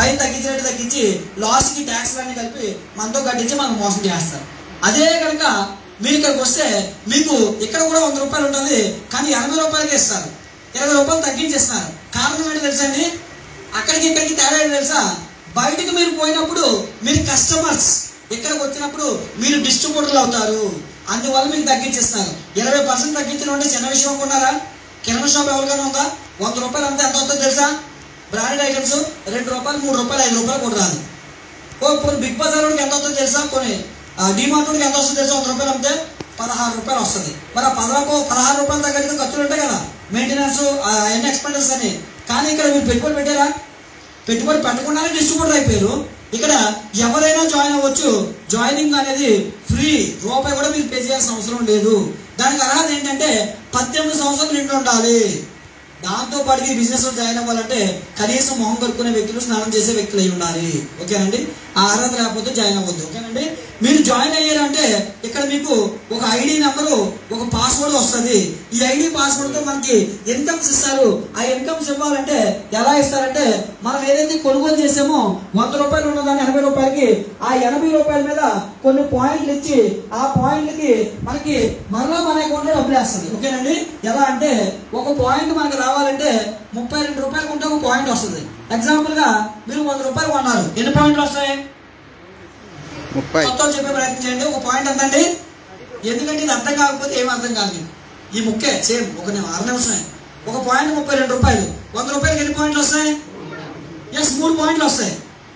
పైన తగ్గించినట్టు తగ్గించి లాస్ట్కి ట్యాక్స్ అన్ని కలిపి మనతో కట్టించి మనం మోసం చేస్తారు అదే కనుక మీరు ఇక్కడికి వస్తే మీకు ఇక్కడ కూడా వంద రూపాయలు ఉంటుంది కానీ ఎనభై రూపాయలకి ఇస్తారు ఇరవై రూపాయలు తగ్గించేస్తున్నారు కారణం ఏంటో తెలుసా అండి అక్కడికి ఇక్కడికి తేడా ఏంటో తెలుసా బయటికి మీరు పోయినప్పుడు మీరు కస్టమర్స్ ఇక్కడికి వచ్చినప్పుడు మీరు డిస్ట్రిబ్యూటర్లు అవుతారు అందువల్ల మీకు తగ్గించేస్తారు ఇరవై పర్సెంట్ తగ్గించడం అంటే చిన్న విషయం అనుకున్నారా కిరాణా షాప్ ఎవరికైనా ఉందా వంద రూపాయలు అంతా ఎంత వస్తుందో తెలుసా బ్రాండెడ్ ఐటమ్స్ రెండు రూపాయలు మూడు రూపాయలు ఐదు రూపాయలు కూడా రాదు ఓ కొన్ని బిగ్ బజార్ వాడికి ఎంత వస్తుందో తెలుసా కొన్ని డిమార్ట్ వాడికి ఎంత వస్తుందో తెలుసా వంద రూపాయలు అమ్మితే పదహారు రూపాయలు వస్తుంది మరి ఆ పదహారు పదహారు రూపాయలు తగ్గడితే ఖర్చులు ఉంటాయి కదా మెయింటెనెన్స్ ఎన్ని ఎక్స్పెండెన్స్ అని కానీ ఇక్కడ మీరు పెట్టుబడి పెట్టారా పెట్టుబడి పెట్టకుండానే డిస్ట్రిబ్యూటర్ అయిపోయారు ఇక్కడ ఎవరైనా జాయిన్ అవ్వచ్చు జాయినింగ్ అనేది ఫ్రీ రూపాయి కూడా మీరు పే చేయాల్సిన అవసరం లేదు దానికి అర్హత ఏంటంటే పద్దెనిమిది సంవత్సరాలు నిండి ఉండాలి దాంతో పాటుగా ఈ బిజినెస్ లో జాయిన్ అవ్వాలంటే కనీసం మొహం కట్టుకునే వ్యక్తులు స్నానం చేసే వ్యక్తులు అయి ఉండాలి ఓకేనండి ఆ అర్హత లేకపోతే జాయిన్ అవ్వద్దు ఓకేనండి మీరు జాయిన్ అయ్యారంటే ఇక్కడ మీకు ఒక ఐడి నెంబరు ఒక పాస్వర్డ్ వస్తుంది ఈ ఐడి పాస్వర్డ్ తో మనకి ఇన్కమ్స్ ఇస్తారు ఆ ఇన్కమ్స్ ఇవ్వాలంటే ఎలా ఇస్తారంటే మనం ఏదైతే కొనుగోలు చేసామో వంద రూపాయలు ఉన్నదాన్ని ఎనభై రూపాయలకి ఆ ఎనభై రూపాయల మీద కొన్ని పాయింట్లు ఇచ్చి ఆ పాయింట్లకి మనకి మరలా మన అకౌంట్లో డబ్బులు వేస్తుంది ఓకేనండి ఎలా అంటే ఒక పాయింట్ మనకి రావాలంటే ముప్పై రెండు రూపాయలకు ఉంటే ఒక పాయింట్ వస్తుంది ఎగ్జాంపుల్ గా మీరు వంద రూపాయలు కొన్నారు ఎన్ని పాయింట్లు వస్తాయి ముప్పై మొత్తం చెప్పే ప్రయత్నం చేయండి ఒక పాయింట్ ఎంతండి ఎందుకంటే ఇది అర్థం కాకపోతే ఏం అర్థం కాదు మీకు ఈ ముక్కే సేమ్ ఒక నిమి- ఆరు నిమిషమే ఒక పాయింట్ ముప్పై రెండు రూపాయలు వంద రూపాయలకి ఎన్ని పాయింట్లు వస్తాయి ఎస్ మూడు పాయింట్లు వస్తాయి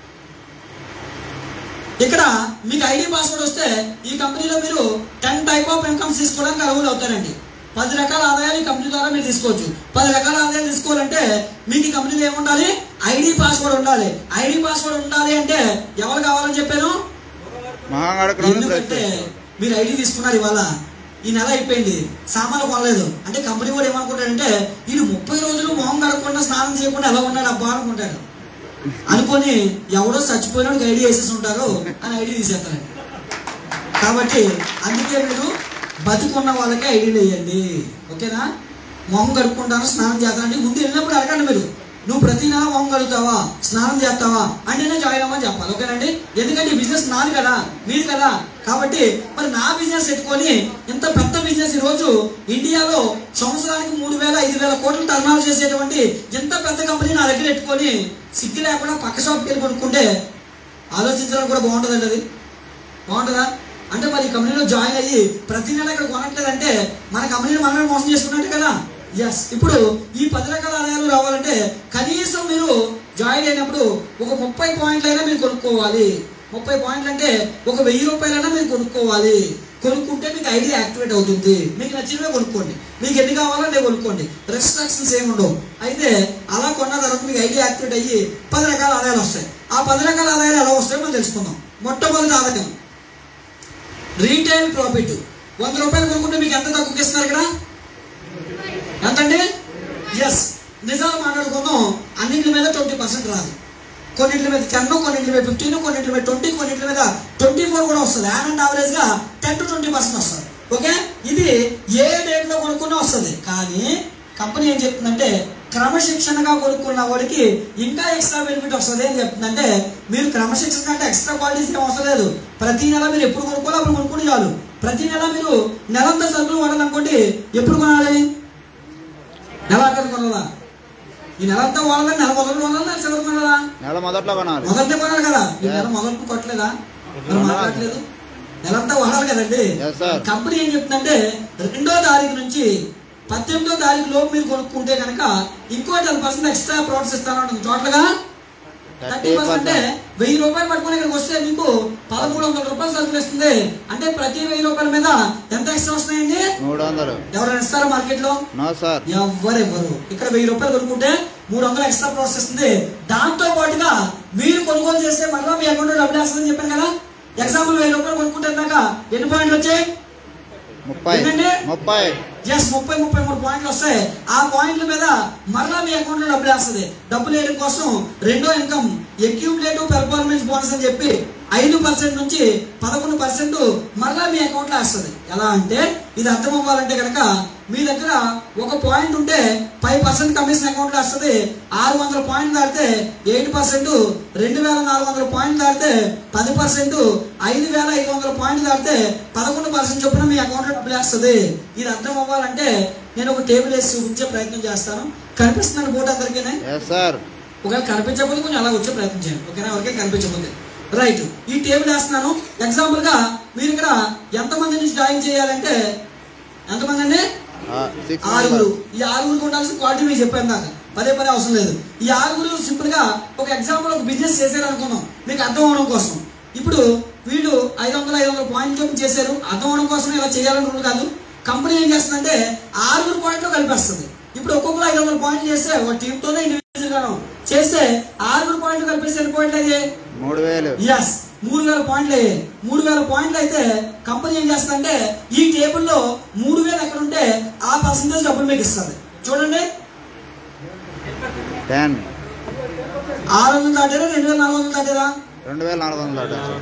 ఇక్కడ మీకు ఐడి పాస్వర్డ్ వస్తే ఈ కంపెనీలో మీరు టెన్ టైప్ ఆఫ్ ఇన్కమ్స్ తీసుకోవడానికి అర్హులు అవుతారండి పది రకాల ఆదాయాలు ఈ కంపెనీ ద్వారా మీరు తీసుకోవచ్చు పది రకాల ఆదాయాలు తీసుకోవాలంటే మీకు ఈ కంపెనీలో ఏముండాలి ఐడి పాస్వర్డ్ ఉండాలి ఐడి పాస్వర్డ్ ఉండాలి అంటే ఎవరు కావాలని చెప్పాను మహాగడకడం ఎందుకంటే మీరు ఐడి తీసుకున్నారు ఇవాళ ఈ నెల అయిపోయింది సామాన్లు కొనలేదు అంటే కంపెనీ కూడా ఏమనుకుంటాడంటే వీడు ముప్పై రోజులు మొహం కడగకుండా స్నానం చేయకుండా ఎలా ఉన్నాడు అబ్బా అనుకుంటాడు అనుకొని ఎవడో చచ్చిపోయినాడు ఐడి వేసేసి ఉంటారు అని ఐడి తీసేస్తారండి కాబట్టి అందుకే మీరు బతికున్న వాళ్ళకే ఐడీలు వేయండి ఓకేనా మొహం కడుక్కుంటాను స్నానం చేస్తానంటే ముందు వెళ్ళినప్పుడు అడగండి మీరు నువ్వు ప్రతి నెల మొహం కడుగుతావా స్నానం చేస్తావా అంటేనే జాయిన్ అవ్వమని చెప్పాలి ఓకేనండి ఎందుకంటే ఈ బిజినెస్ నాది కదా మీది కదా కాబట్టి మరి నా బిజినెస్ పెట్టుకొని ఇంత పెద్ద బిజినెస్ ఈ రోజు ఇండియాలో సంవత్సరానికి మూడు వేల ఐదు వేల కోట్లు టర్నాలు చేసేటువంటి ఇంత పెద్ద కంపెనీ నా దగ్గర పెట్టుకొని సిగ్గు లేకుండా పక్క షాప్కి వెళ్ళి కొనుక్కుంటే ఆలోచించడానికి కూడా బాగుంటుందండి అది బాగుంటుందా అంటే మరి ఈ కంపెనీలో జాయిన్ అయ్యి ప్రతి నెల ఇక్కడ కొనట్లేదంటే మన కంపెనీని మనమే మోసం చేసుకున్నట్టు కదా ఎస్ ఇప్పుడు ఈ పది రకాల ఆదాయాలు రావాలంటే కనీసం మీరు జాయిన్ అయినప్పుడు ఒక ముప్పై పాయింట్లైనా మీరు కొనుక్కోవాలి ముప్పై పాయింట్లు అంటే ఒక వెయ్యి రూపాయలైనా మీరు కొనుక్కోవాలి కొనుక్కుంటే మీకు ఐడి యాక్టివేట్ అవుతుంది మీకు నచ్చినవే కొనుక్కోండి మీకు ఎన్ని కావాలో నేను కొనుక్కోండి రెస్ట్రిక్షన్స్ ఏమి ఉండవు అయితే అలా కొన్న తర్వాత మీకు ఐడి యాక్టివేట్ అయ్యి పది రకాల ఆదాయాలు వస్తాయి ఆ పది రకాల ఆదాయాలు ఎలా వస్తాయో మనం తెలుసుకుందాం మొట్టమొదటి ఆదాయం రీటైల్ ప్రాఫిట్ వంద రూపాయలు కొనుక్కుంటే మీకు ఎంత తక్కువకి ఇస్తున్నారు ఇక్కడ ఎంతండి ఎస్ నిజాలు మాట్లాడుకుందాం అన్నింటి మీద ట్వంటీ పర్సెంట్ రాదు కొన్నింటి మీద టెన్ కొన్నింటి మీద ఫిఫ్టీన్ కొన్నింటి మీద ట్వంటీ కొన్నింటి మీద ట్వంటీ ఫోర్ కూడా వస్తుంది యాన్ అండ్ యావరేజ్ గా టెన్ టు ట్వంటీ పర్సెంట్ వస్తుంది ఓకే ఇది ఏ డేట్ లో కొనుక్కున్నా వస్తుంది కానీ కంపెనీ ఏం చెప్తుందంటే క్రమశిక్షణగా కొనుక్కున్న వాడికి ఇంకా ఎక్స్ట్రా బెనిఫిట్ వస్తుంది ఏం చెప్తుందంటే మీరు క్రమశిక్షణ అంటే ఎక్స్ట్రా క్వాలిటీస్ ఏం అవసరం లేదు ప్రతి నెల మీరు ఎప్పుడు కొనుక్కోవాలి అప్పుడు కొనుక్కుంటే చాలు ప్రతి నెల మీరు నెలంతా సరుకులు వాడాలనుకోండి ఎప్పుడు కొనాలి నెల అక్కడ కొనాలా ఈ నెలంతా వాడాలని నెల మొదలు కొనాలా నెల చివరి కొనాలా నెల మొదట్లో కొనాలి మొదటి కొనాలి కదా ఈ నెల మొదటి కొట్టలేదా మరి మాట్లాడలేదు నెలంతా వాడాలి కదండి Yes, sir. కంపెనీ ఏం చెప్తుందంటే రెండో తారీఖు నుంచి పద్దెనిమిదో తారీఖు లోపు మీరు కొనుక్కుంటే కనుక ఇంకో టెన్ పర్సెంట్ ఎక్స్ట్రా ప్రొడక్ట్స్ ఇస్తాను టోటల్ గా థర్టీ పర్సెంట్ అంటే వెయ్యి రూపాయలు పట్టుకుని ఇక్కడికి వస్తే మీకు పదమూడు వందల రూపాయలు సరుకులు ఇస్తుంది అంటే ప్రతి వెయ్యి రూపాయల మీద ఎంత ఎక్స్ట్రా వస్తున్నాయండి మూడు వందలు ఎవరైనా ఇస్తారా మార్కెట్ లో నో సార్ ఎవ్వరెవ్వరు ఇక్కడ వెయ్యి రూపాయలు కొనుక్కుంటే మూడు వందలు ఎక్స్ట్రా ప్రాసెస్ వస్తుంది దాంతో పాటుగా మీరు కొనుగోలు చేస్తే మళ్ళీ మీ అకౌంట్ డబ్బులు వేస్తుందని చెప్పాను కదా ఎగ్జాంపుల్ వెయ్యి రూపాయలు కొనుక్కుంటే దాకా ఎన్ని పాయింట్లు వచ్చాయి ముప్పై ఏంటండి? ముప్పై ఎస్ ముప్పై ముప్పై మూడు పాయింట్లు వస్తాయి ఆ పాయింట్ల మీద మరలా మీ అకౌంట్ లో డబ్బులు వేస్తుంది డబ్బులు వేయడం కోసం రెండో ఇన్కమ్ ఎక్యూములేటివ్ పెర్ఫార్మెన్స్ బోనస్ అని చెప్పి ఐదు పర్సెంట్ నుంచి పదకొండు పర్సెంట్ మరలా మీ అకౌంట్లో వేస్తుంది ఎలా అంటే ఇది అర్థం అవ్వాలంటే కనుక మీ దగ్గర ఒక పాయింట్ ఉంటే ఫైవ్ పర్సెంట్ కమిషన్ అకౌంట్లో వస్తుంది ఆరు వందల పాయింట్ దాటితే ఎయిట్ పర్సెంట్ రెండు వేల నాలుగు వందల పాయింట్ దాటితే పది పర్సెంట్ ఐదు వేల ఐదు వందల పాయింట్ దాటితే పదకొండు పర్సెంట్ చొప్పున మీ అకౌంట్లో డబ్బులు వేస్తుంది ఇది అర్థం అవ్వాలంటే నేను ఒక టేబుల్ వేసి చూపించే ప్రయత్నం చేస్తాను కనిపిస్తున్నాను బోర్డు అందరికీ ఎస్ సార్ ఒకవేళ కనిపించకపోతే కొంచెం అలా వచ్చే ప్రయత్నం చేయండి ఓకేనా ఎవరికైనా కనిపించకపోతే రైట్ ఈ టేబుల్ వేస్తున్నాను ఎగ్జాంపుల్ గా మీరు ఇక్కడ ఎంతమంది నుంచి జాయిన్ చేయాలంటే ఎంతమంది అండి సిక్స్ ఆరుగురు ఈ ఆరుగురికి ఉండాల్సిన క్వాలిటీ మీకు చెప్పాను దాకా పదే పదే అవసరం లేదు ఈ ఆరుగురు సింపుల్ గా ఒక ఎగ్జాంపుల్ ఒక బిజినెస్ చేశారు అనుకున్నాం మీకు అర్థం అవడం కోసం ఇప్పుడు వీళ్ళు ఐదు వందల ఐదు వందల పాయింట్ చొప్పున చేశారు అర్థం అవడం కోసం ఇలా చేయాలని రూల్ కాదు కంపెనీ ఏం చేస్తుందంటే ఆరుగురు పాయింట్లు కలిపేస్తుంది ఇప్పుడు ఒక్కొక్కరు ఐదు వందల పాయింట్లు చేస్తే ఒక టీంతోనే ఇండివిజువల్ గాను చేస్తే ఆరుగురు పాయింట్లు కలిపేస్తే ఎన్ని పాయింట్లు అయ్యాయి మూడు వేలు ఎస్ మూడు వేల పాయింట్లు అయ్యాయి మూడు వేల పాయింట్లు అయితే కంపెనీ ఏం చేస్తుందంటే ఈ టేబుల్లో మూడు వేలు ఎక్కడ ఉంటే ఆ పర్సంటేజ్ డబ్బులు మీకు ఇస్తుంది చూడండి టెన్ ఆరు వందలు దాటారా రెండు వేల నాలుగు వందలు దాటారా రెండు వేల నాలుగు వందలు దాటారు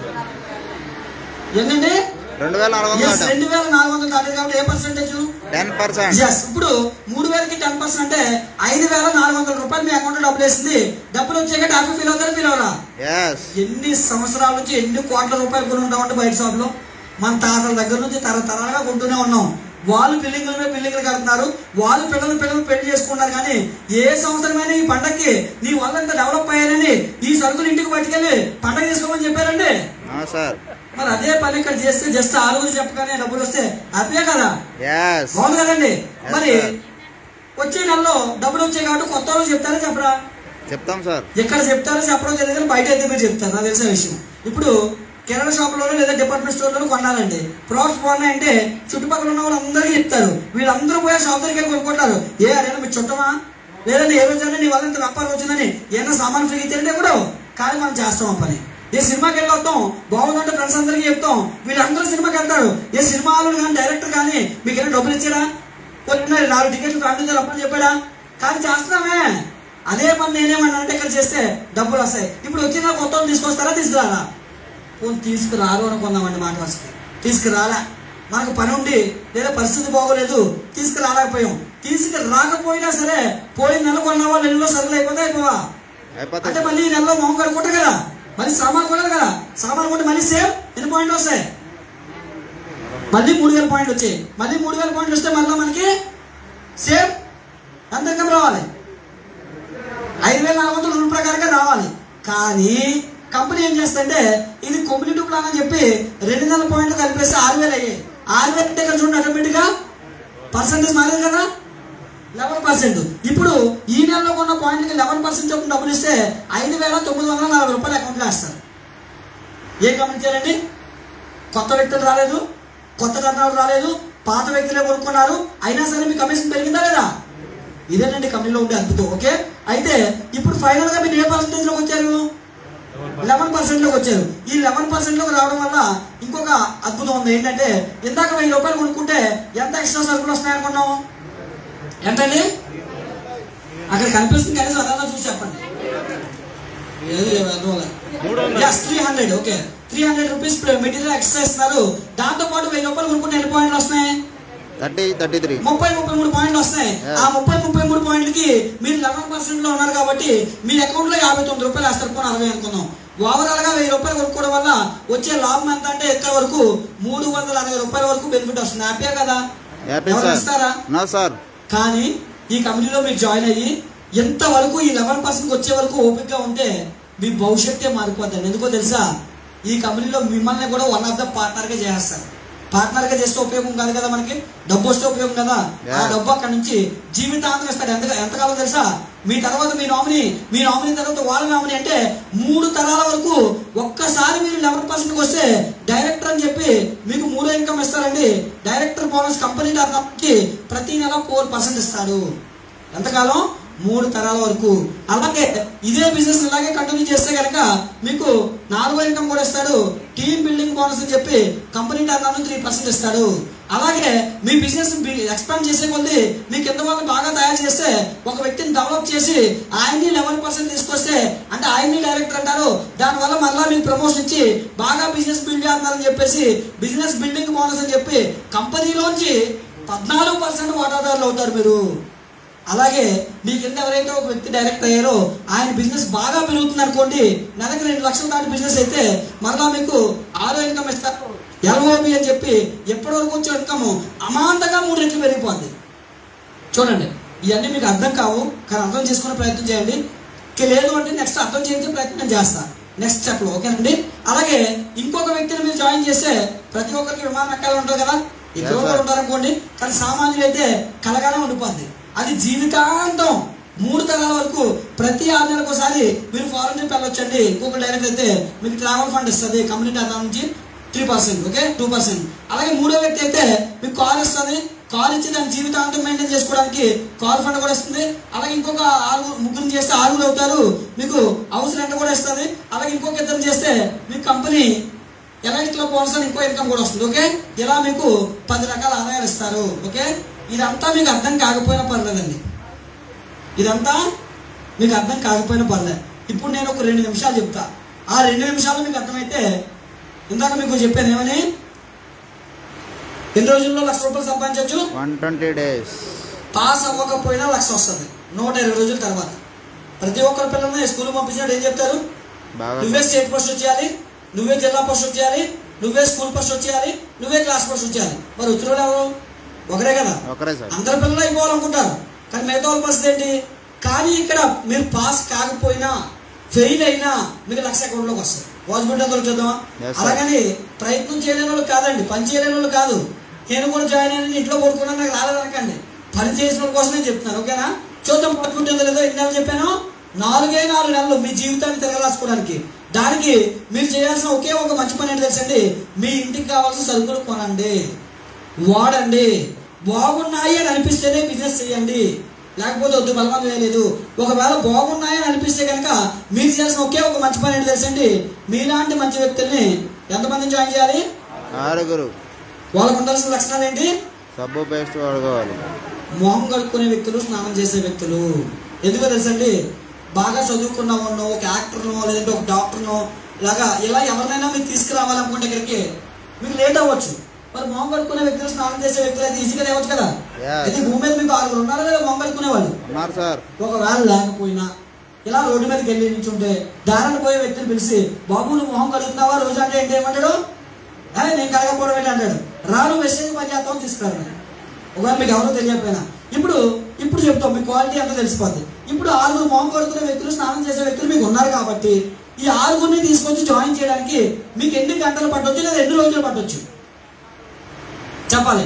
ఏంటంటే రెండు వేల నాలుగు వందలు ఎస్ దాటారు రెండు వేల నాలుగు వందలు దాటారు కాబట్టి ఏ పర్సెంటేజ్ టెన్ పర్సెంట్ ఎస్ ఇప్పుడు మూడు వేలకి టెన్ పర్సెంట్ అంటే ఐదు వేల నాలుగు వందల రూపాయలు మీ అకౌంట్ డబ్బులు వేసింది డబ్బులు వచ్చాక హ్యాపీ ఫీల్ అవుతారు ఫీల్ అవరా ఎస్ ఎన్ని సంవత్సరాల నుంచి ఎన్ని కోట్ల రూపాయలు కొని ఉంటామంటే బయట షాప్ లో మన తాతల దగ్గర నుంచి తరతరాలుగా కొంటూనే ఉన్నాం వాళ్ళు బిల్డింగ్ల మీద బిల్డింగ్లు కడుతున్నారు వాళ్ళు పిల్లలు పిల్లలు పెళ్లి చేసుకున్నారు కానీ ఏ సంవత్సరమైనా ఈ పండక్కి నీ వల్ల ఇంత డెవలప్ అయ్యారని ఈ సరుకులు ఇంటికి పట్టుకెళ్ళి పండగ చేసుకోమని చెప్పారండి సార్ మరి అదే పని ఇక్కడ చేస్తే జస్ట్ ఆరుగురు చెప్పగానే డబ్బులు వస్తే హ్యాపీయే కదా ఎస్ బాగుంది కదండి Yes, మరి sir. వచ్చే నెలలో డబ్బులు వచ్చాయి కాబట్టి కొత్త వాళ్ళు చెప్తారా చెప్పరా చెప్తాం సార్ ఎక్కడ చెప్తారో చెప్పడం తెలియదు కానీ బయట అయితే మీరు చెప్తారు నాకు తెలిసిన విషయం ఇప్పుడు కిరాణా షాప్లోనో లేదా డిపార్ట్మెంట్ స్టోర్లోనో కొన్నారండి ప్రొడక్ట్స్ బాగున్నాయంటే చుట్టుపక్కల ఉన్న వాళ్ళు అందరికీ చెప్తారు వీళ్ళందరూ పోయి షాప్ దగ్గరికి వెళ్ళి కొనుక్కుంటారు ఏ అదేనా మీ చుట్టమా లేదంటే ఏ రోజైనా నీ వల్ల ఇంత వ్యాపారం వచ్చిందని ఏదైనా సామాన్ ఫ్రీ ఇచ్చారంటే కూడా కానీ మనం చేస్తాం ఆ పని ఏ సినిమాకి వెళ్ళి వస్తాం బాగుందంటే ఫ్రెండ్స్ అందరికీ చెప్తాం వీళ్ళందరూ సినిమాకి వెళ్తారు ఏ సినిమా వాళ్ళు కానీ డైరెక్టర్ కానీ మీకు ఏమైనా డబ్బులు ఇచ్చారా కొన్ని నాలుగు టికెట్లు ఫ్యామిలీ అప్పుడు చెప్పాడా కానీ చేస్తున్నామే అదే పని నేనేమన్నా అంటే ఇక్కడ చేస్తే డబ్బులు వస్తాయి ఇప్పుడు వచ్చిన కొత్త వాళ్ళు తీసుకొస్తారా తీసుకురారా పోనీ తీసుకురారు అనుకుందామండి మాట వస్తే తీసుకురాలా మనకు పని ఉండి లేదా పరిస్థితి బాగోలేదు తీసుకురాలేకపోయాం తీసుకురాకపోయినా సరే పోయిన నెల కొన్న వాళ్ళు నెలలో సరుకులు అయిపోతే అయిపోవా అంటే అయిపోతాయి మళ్ళీ ఈ నెలలో మొహం కడుకుంటారు కదా మళ్ళీ సామాన్ కొనాలి కదా సామాన్ కొంటే మళ్ళీ సేమ్ ఎన్ని పాయింట్లు వస్తాయి మళ్ళీ మూడు వేల పాయింట్లు వచ్చాయి మళ్ళీ మూడు వేల పాయింట్లు వస్తే మళ్ళీ మనకి సేమ్ ఎంత ఇన్కమ్ రావాలి ఐదు వేల నాలుగు వందల రూల్ ప్రకారంగా రావాలి కానీ కంపెనీ ఏం చేస్తుందంటే ఇది కమ్యూనిటీ ప్లాన్ అని చెప్పి రెండు నెలల పాయింట్లు కలిపేస్తే ఆరు వేలు అయ్యాయి ఆరు వేలు అంటే ఇక్కడ చూడండి ఆటోమేటిక్గా పర్సంటేజ్ మారేది కదా లెవెన్ పర్సెంట్ ఇప్పుడు ఈ నెలలో కొన్న పాయింట్కి లెవెన్ పర్సెంట్ చొప్పున డబ్బులు ఇస్తే ఐదు వేల తొమ్మిది వందల నలభై రూపాయలు అకౌంట్లో వేస్తారు ఏం గమనించారండి కొత్త వ్యక్తులు రాలేదు కొత్త టర్నోవర్ రాలేదు పాత వ్యక్తులే కొనుక్కున్నారు అయినా సరే మీ కమిషన్ పెరిగిందా లేదా ఇదేనండి కంపెనీలో ఉండే అద్భుతం ఓకే అయితే ఇప్పుడు ఫైనల్ గా మీరు ఏ పర్సెంటేజ్ లోకి వచ్చారు లెవెన్ పర్సెంట్ లోకి వచ్చారు ఈ లెవెన్ పర్సెంట్ లోకి రావడం వల్ల ఇంకొక అద్భుతం ఉంది ఏంటంటే ఇందాక వెయ్యి రూపాయలు కొనుక్కుంటే ఎంత ఎక్స్ట్రా సరుకులు వస్తున్నాయనుకున్నాం ఎంతండి అక్కడ కనిపిస్తుంది కనీసం అదన్నా చూసి చెప్పండి ఏది three hundred okay three hundred rupees material extra ఇస్తున్నారు దాంతో పాటు వెయ్యి రూపాయలు కొనుక్కుంటే ఎన్ని పాయింట్లు వస్తున్నాయి థర్టీ థర్టీ త్రీ ముప్పై ముప్పై మూడు పాయింట్లు వస్తాయి Yeah. ఆ ముప్పై ముప్పై మూడు పాయింట్లకి మీరు లెవెన్ పర్సెంట్ లో ఉన్నారు కాబట్టి మీ అకౌంట్ లో యాభై తొమ్మిది రూపాయలు వేస్తారు పోనీ అరవై అనుకుందాం ఓవరాల్ గా వెయ్యి రూపాయలు కొనుక్కోవడం వల్ల వచ్చే లాభం ఎంత అంటే ఎక్కడ వరకు మూడు వందల అరవై రూపాయల వరకు బెనిఫిట్ వస్తుంది హ్యాపీయా కదా హ్యాపీ ఎవరు సార్ ఇస్తారా నో సార్ కానీ ఈ కంపెనీలో మీరు జాయిన్ అయ్యి ఎంత వరకు ఈ లెవెన్ పర్సెంట్ వచ్చే వరకు ఓపికగా ఉంటే మీ భవిష్యత్తే మారిపోతుంది ఎందుకో తెలుసా ఈ కంపెనీలో మిమ్మల్ని కూడా వన్ ఆఫ్ ద పార్ట్నర్ గా చేస్తారు పార్ట్నర్ గా చేస్తే ఉపయోగం కాదు కదా మనకి డబ్బు వస్తే ఉపయోగం కదా ఆ Yeah. డబ్బు అక్కడ నుంచి జీవితాంతం ఇస్తాడు ఎంత ఎంతకాలం తెలుసా మీ తర్వాత మీ నామినీ మీ నామినీ తర్వాత వాళ్ళ నామినీ అంటే మూడు తరాల వరకు ఒక్కసారి మీరు లెవెన్ పర్సెంట్ వస్తే డైరెక్టర్ అని చెప్పి మీకు మూడో ఇన్కమ్ ఇస్తారండి డైరెక్టర్ బోనస్ కంపెనీ కి ప్రతి నెల ఫోర్ పర్సెంట్ ఇస్తాడు ఎంతకాలం మూడు తరాల వరకు అలాగే ఇదే బిజినెస్ ఇలాగే కంటిన్యూ చేస్తే కనుక మీకు నాలుగో ఇన్కమ్ కూడా ఇస్తాడు టీమ్ బిల్డింగ్ బోనస్ అని చెప్పి కంపెనీ టర్న్ త్రీ పర్సెంట్ ఇస్తాడు అలాగే మీ బిజినెస్ ఎక్స్పాండ్ చేసే కొద్దీ మీ కింద వాళ్ళని బాగా తయారు చేస్తే ఒక వ్యక్తిని డెవలప్ చేసి ఆయన్ని లెవెన్ పర్సెంట్ తీసుకొస్తే అంటే ఆయన్ని డైరెక్టర్ అంటారు దానివల్ల మళ్ళీ మీకు ప్రమోషన్ ఇచ్చి బాగా బిజినెస్ బిల్డ్ చేస్తున్నారని చెప్పేసి బిజినెస్ బిల్డింగ్ బోనస్ అని చెప్పి కంపెనీలోంచి పద్నాలుగు పర్సెంట్ వాటాదారులు అవుతారు మీరు అలాగే మీ కింద ఎవరైతే ఒక వ్యక్తి డైరెక్ట్ అయ్యారో ఆయన బిజినెస్ బాగా పెరుగుతుంది అనుకోండి నెలకు రెండు లక్షల దాటి బిజినెస్ అయితే మరలా మీకు ఆరో ఇన్కమ్ ఇస్తారు ఎల్ఓబి అని చెప్పి ఎప్పటి వరకు వచ్చే ఇన్కమ్ అమాంతంగా మూడు రెట్లు పెరిగిపోద్ది చూడండి ఇవన్నీ మీకు అర్థం కావు కానీ అర్థం చేసుకునే ప్రయత్నం చేయండి ఇక లేదు అంటే నెక్స్ట్ అర్థం చేయించే ప్రయత్నం చేస్తా నెక్స్ట్ స్టెప్లో ఓకేనండి అలాగే ఇంకొక వ్యక్తిని మీరు జాయిన్ చేస్తే ప్రతి ఒక్కరికి విమానం ఎక్కాలి ఉంటుంది కదా ఇక్కడ Yes, sir. కూడా ఉంటారు అనుకోండి కానీ సామాన్యులు అయితే కలగానే ఉండిపోద్ది అది జీవితాంతం మూడు తరాల వరకు ప్రతి ఆరు నెలలకు ఒకసారి మీరు ఫారెన్ ట్రిప్ వెళ్ళొచ్చండి ఇంకొక డైరెక్ట్ అయితే మీకు ట్రావెల్ ఫండ్ ఇస్తుంది కమ్యూనిటీ అర్థం నుంచి three percent okay two percent అలాగే మూడో వ్యక్తి అయితే మీకు కాల్ ఇస్తుంది కాల్ ఇచ్చి దాని జీవితాంతం మెయింటైన్ చేసుకోవడానికి కాల్ ఫండ్ కూడా ఇస్తుంది అలాగే ఇంకొక ఆరుగురు ముగ్గురు చేస్తే ఆరుగురు అవుతారు మీకు హౌస్ రెంట్ కూడా ఇస్తుంది అలాగే ఇంకొక ఇద్దరు చేస్తే మీకు కంపెనీ ఎలైట్ లో బోనస్ అని ఇంకో ఇన్కమ్ కూడా వస్తుంది ఓకే ఇలా మీకు పది రకాల ఆదాయాలు ఇస్తారు ఓకే ఇదంతా మీకు అర్థం కాకపోయినా పర్లేదండి ఇదంతా మీకు అర్థం కాకపోయినా పర్లేదు ఇప్పుడు నేను ఒక రెండు నిమిషాలు చెప్తా ఆ రెండు నిమిషాలు మీకు అర్థమైతే ఇందాక మీకు చెప్పాను ఏమని ఎన్ని రోజుల్లో లక్ష రూపాయలు సంపాదించవచ్చు వన్ ట్వంటీ డేస్ పాస్ అవ్వకపోయినా లక్ష వస్తుంది నూట ఇరవై రోజుల తర్వాత ప్రతి ఒక్కరి పిల్లల్ని స్కూల్ పంపించినట్టు ఏం చెప్తారు బాగా నువ్వే స్టేట్ ఫస్ట్ వచ్చేయాలి నువ్వే జిల్లా ఫస్ట్ వచ్చేయాలి నువ్వే స్కూల్ ఫస్ట్ వచ్చేయాలి నువ్వే క్లాస్ ఫస్ట్ వచ్చేయాలి మరి ఉత్తరుడు ఎవరు ఒకరే కదా ఒకరే సార్ అందరు పిల్లలు అయిపోవాలనుకుంటారు కానీ మిగతా వాళ్ళ పరిస్థితి ఏంటి కానీ ఇక్కడ మీరు పాస్ కాకపోయినా ఫెయిల్ అయినా మీకు లక్ష అకౌంట్లోకి వస్తుంది పాసిబిలిటీ ఎంతో చూద్దామా Yes, sir. అలాగని ప్రయత్నం చేయలేని వాళ్ళు కాదండి పని చేయలేని వాళ్ళు కాదు నేను కూడా జాయిన్ అయిన ఇంట్లో కొడుకున్నా నాకు రాలేదనకండి పని చేసిన వాళ్ళ కోసం నేను చెప్తున్నాను ఓకేనా చూద్దాం పట్టుకుంటే లేదో ఎన్ని నెలలు చెప్పాను నాలుగే నాలుగు నెలలు మీ జీవితాన్ని తిరగరాసుకోవడానికి దానికి మీరు చేయాల్సిన ఒకే ఒక మంచి పని ఏంటి తెలుసండి మీ ఇంటికి కావాల్సిన సరుకులు కొనండి వాడండి బాగున్నాయి అని అనిపిస్తేనే బిజినెస్ చేయండి లేకపోతే వద్దు బలవంతం వేయలేదు ఒకవేళ బాగున్నాయి అని అనిపిస్తే కనుక మీరు చేయాల్సిన ఒకే ఒక మంచి పని ఏంటి తెలుసండి మీలాంటి మంచి వ్యక్తుల్ని ఎంతమందిని జాయిన్ చేయాలి ఆరుగురు వాళ్ళకు ఉండాల్సిన లక్షణాలు ఏంటి సబ్బు పేస్ట్ వాడుకోవాలి మొహం కడుక్కునే వ్యక్తులు స్నానం చేసే వ్యక్తులు ఎందుకో తెలుసండి బాగా చదువుకున్న వాడినో ఒక యాక్టర్నో లేదంటే ఒక డాక్టర్నో ఇలాగా ఇలా ఎవరినైనా మీరు తీసుకురావాలనుకుంటే ఇక్కడికి మీకు లేట్ అవ్వచ్చు మరి మొహం కడుక్కునే వ్యక్తులు స్నానం చేసే వ్యక్తులు అయితే ఈజీగా లేవచ్చు కదా Yes. అయితే భూమి మీద మీకు ఆరుగురు ఉన్నారా లేదా మొహం కడుక్కునే వాళ్ళు ఉన్నారు సార్ ఒకవేళ లేకపోయినా ఇలా రోడ్డు మీదకి వెళ్ళి నిల్చుంటే దారిన పోయే వ్యక్తిని పిలిచి బాబు నువ్వు మొహం కడుగుతున్నావా రోజు అంటే ఏంటి ఏమంటాడు "ఏ, నేను కడగకపోవడం ఏంటి అంటాడు రాను మెసేజ్ పని చేస్తాం తీసుకురాను ఒకవేళ మీకు ఎవరో తెలియకపోయినా ఇప్పుడు ఇప్పుడు చెప్తాం మీ క్వాలిటీ అంతా తెలిసిపోద్ది ఇప్పుడు ఆరుగురు మొహం కడుకునే వ్యక్తులు స్నానం చేసే వ్యక్తులు మీకు ఉన్నారు కాబట్టి ఈ ఆరుగురిని తీసుకొచ్చి జాయిన్ చేయడానికి మీకు ఎన్ని గంటలు పట్టొచ్చు లేదా ఎన్ని రోజులు పట్టొచ్చు చెప్పాలి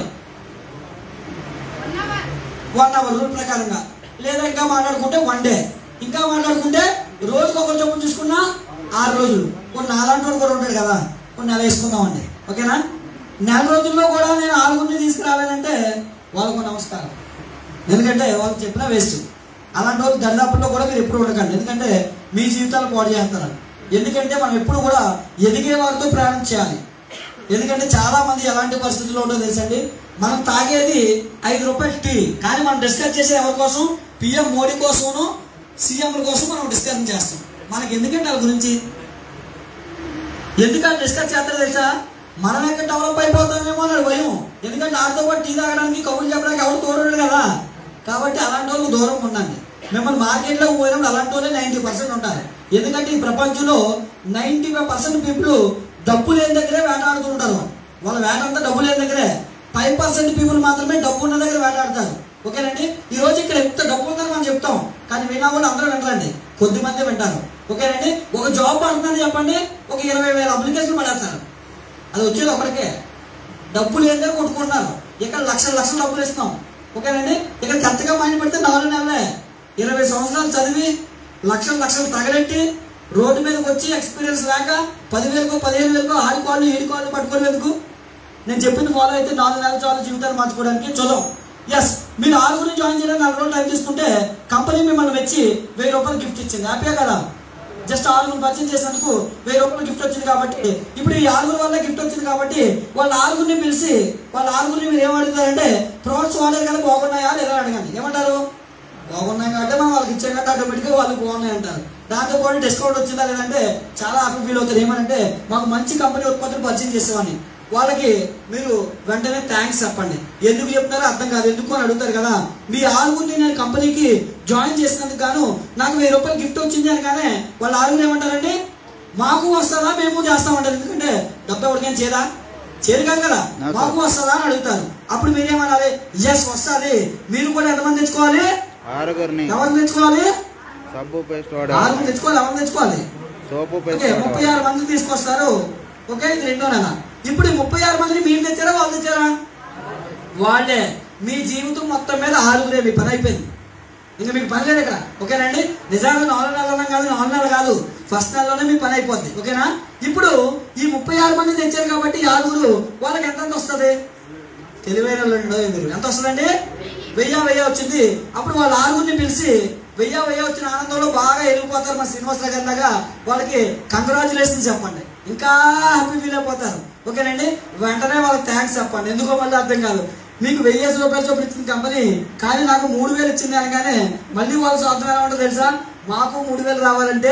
వన్ అవర్ రూల్ ప్రకారంగా లేదా ఇంకా మాట్లాడుకుంటే వన్ డే ఇంకా మాట్లాడుకుంటే రోజుకు ఒకరు చొప్పున చూసుకున్నా ఆరు రోజులు కొన్ని నాలాంటి వాడు కూడా ఉంటాడు కదా కొన్ని నెల వేసుకుందామండి ఓకేనా నెల రోజుల్లో కూడా నేను ఆరుగురిని తీసుకురావాలంటే వాళ్ళకు నమస్కారం ఎందుకంటే వాళ్ళు చెప్పినా వేస్ట్ అలాంటి వాళ్ళు దరిదాపుల్లో కూడా మీరు ఎప్పుడు ఉండకండి ఎందుకంటే మీ జీవితాలు పాడు చేస్తారు ఎందుకంటే మనం ఎప్పుడు కూడా ఎదిగే వారితో ప్రయాణం చేయాలి ఎందుకంటే చాలా మంది ఎలాంటి పరిస్థితుల్లో ఉంటుందో తెలుసండి మనం తాగేది ఐదు రూపాయలు టీ కానీ మనం డిస్కస్ చేసే ఎవరి కోసం పిఎం మోడీ కోసమును సీఎంల కోసం మనం డిస్కషన్ చేస్తాం మనకి ఎందుకంటే వాళ్ళ గురించి ఎందుకంటే డిస్కస్ చేస్తారో తెలుసా మనం ఎక్కడ డెవలప్ అయిపోతామేమో అన్నాడు భయం ఎందుకంటే ఆడితో పాటు టీ తాగడానికి కబుర్లు చెప్పడానికి ఎవరు తోడడు కదా కాబట్టి అలాంటి వాళ్ళకు దూరం ఉండండి మిమ్మల్ని మార్కెట్లో పోయినప్పుడు అలాంటి వాళ్ళే నైంటీ పర్సెంట్ ఉంటారు ఎందుకంటే ఈ ప్రపంచంలో నైంటీ ఫైవ్ పర్సెంట్ పీపుల్ డబ్బు లేని దగ్గరే వేటాడుతుంటారు వాళ్ళ వేట అంతా డబ్బు లేని దగ్గరే ఫైవ్ పర్సెంట్ పీపుల్ మాత్రమే డబ్బు ఉన్న దగ్గర వేటాడతారు ఓకేనండి ఈ రోజు ఇక్కడ ఎంత డబ్బు ఉందని మనం చెప్తాం కానీ వినా వాళ్ళు అందరూ వింటారండి కొద్ది మంది వింటారు ఓకేనండి ఒక జాబ్ పడుతుందని చెప్పండి ఒక ఇరవై వేల అప్లికేషన్లు పడేస్తారు అది వచ్చేది ఒకరికే డబ్బులు ఏందో కొట్టుకుంటున్నారు ఇక్కడ లక్షల లక్షల డబ్బులు ఇస్తాం ఓకేనండి ఇక్కడ కరెక్ట్గా మైండ్ పెడితే నాలుగు నెలలే ఇరవై సంవత్సరాలు చదివి లక్షలు లక్షలు తగలెట్టి రోడ్డు మీదకి వచ్చి ఎక్స్పీరియన్స్ లేక పదివేలకు పదిహేను వేలకు ఆడి కాళ్ళు ఏడు కాళ్ళు పట్టుకునేందుకు నేను చెప్పింది ఫాలో అయితే నాలుగు నెలల చాలు జీవితాన్ని మార్చుకోవడానికి చూద్దాం ఎస్ మీరు ఆరుగురిని జాయిన్ చేయడానికి నాలుగు రోజులు టైం తీసుకుంటే కంపెనీ మిమ్మల్ని వచ్చి వెయ్యి రూపాయలు గిఫ్ట్ ఇచ్చింది హ్యాపీయా కదా జస్ట్ ఆరుగురు పరిచయం చేసినందుకు వెయ్యి రూపాయలు గిఫ్ట్ వచ్చింది కాబట్టి ఇప్పుడు ఈ ఆరుగురు వల్ల గిఫ్ట్ వచ్చింది కాబట్టి వాళ్ళ ఆరుగురిని పిలిచి వాళ్ళ ఆరుగురిని మీరు ఏమడుగుతారంటే ప్రోడక్ట్స్ వాడారు కదా బాగున్నాయా లేదా అడగండి ఏమంటారు బాగున్నాయి కాబట్టి మనం వాళ్ళకి ఇచ్చే కంటే ఆటోమేటిక్గా వాళ్ళు బాగున్నాయి అంటారు దాంతో పాటు డిస్కౌంట్ వచ్చిందా లేదంటే చాలా హ్యాపీ ఫీల్ అవుతారు ఏమనంటే మాకు మంచి కంపెనీ ఉత్పత్తులు పరిచయం చేసేవాడిని వాళ్ళకి మీరు వెంటనే థ్యాంక్స్ చెప్పండి ఎందుకు చెప్తారో అర్థం కాదు ఎందుకు అని అడుగుతారు కదా మీ ఆరుగురిని నేను కంపెనీకి జాయిన్ చేసినందుకు గాను నాకు వెయ్యి రూపాయలు గిఫ్ట్ వచ్చింది అని కానీ వాళ్ళు ఆరుగురు ఏమంటారండి మాకు వస్తుందా మేము చేస్తామంటారు ఎందుకంటే డబ్బు ఎవరికైనా చేదా చేదు కాదు కదా నాకు. మాకు వస్తుందా అని అడుగుతారు అప్పుడు మీరేమనాలి ఎస్ వస్తుంది మీరు కూడా ఎంతమంది తెచ్చుకోవాలి ఆరుగురిని ఎవరు తెచ్చుకోవాలి సబ్బు పేస్ట్ ఆరుగురు వాడాలి తెచ్చుకోవాలి ఎవరు తెచ్చుకోవాలి సోపు ఓకే పేస్ట్ ముప్పై వాడాలి ఆరు మంది తీసుకొస్తారు ఓకే ఇది రెండో నెల ఇప్పుడు ఈ ముప్పై ఆరు మందిని మీరు తెచ్చారా వాళ్ళు తెచ్చారా వాళ్ళే మీ జీవితం మొత్తం మీద ఆరుగురే మీ పని అయిపోయింది ఇంకా మీకు పని లేదు ఇక్కడ ఓకేనండి నిజంగా నాలుగు నెలలు అన్నాం కాదు నాలుగు నెలలు కాదు ఫస్ట్ నెలలోనే మీ పని అయిపోద్ది ఓకేనా ఇప్పుడు ఈ ముప్పై ఆరు మంది తెచ్చారు కాబట్టి ఈ ఆరుగురు వాళ్ళకి ఎంత వస్తుంది తెలివైన వాళ్ళు ఉండవు మీరు ఎంత వస్తుందండి వెయ్యి వెయ్యి వచ్చింది అప్పుడు వాళ్ళ ఆరుగురిని పిలిచి వెయ్యి వెయ్యి వచ్చిన ఆనందంలో బాగా ఎరిగిపోతారు మా శ్రీనివాసరావు గారి లాగా వాళ్ళకి కంగ్రాచులేషన్ చెప్పండి ఇంకా హ్యాపీ ఫీల్ అయిపోతారు ఓకేనండి వెంటనే వాళ్ళకి థ్యాంక్స్ చెప్పండి ఎందుకో మళ్ళీ అర్థం కాదు మీకు వెయ్యేసి రూపాయల చొప్పున ఇచ్చిన కంపెనీ కానీ నాకు మూడు వేలు ఇచ్చింది అనగానే మళ్ళీ వాళ్ళ స్వార్థం ఎలా ఉంటుందో తెలుసా మాకు మూడు వేలు రావాలంటే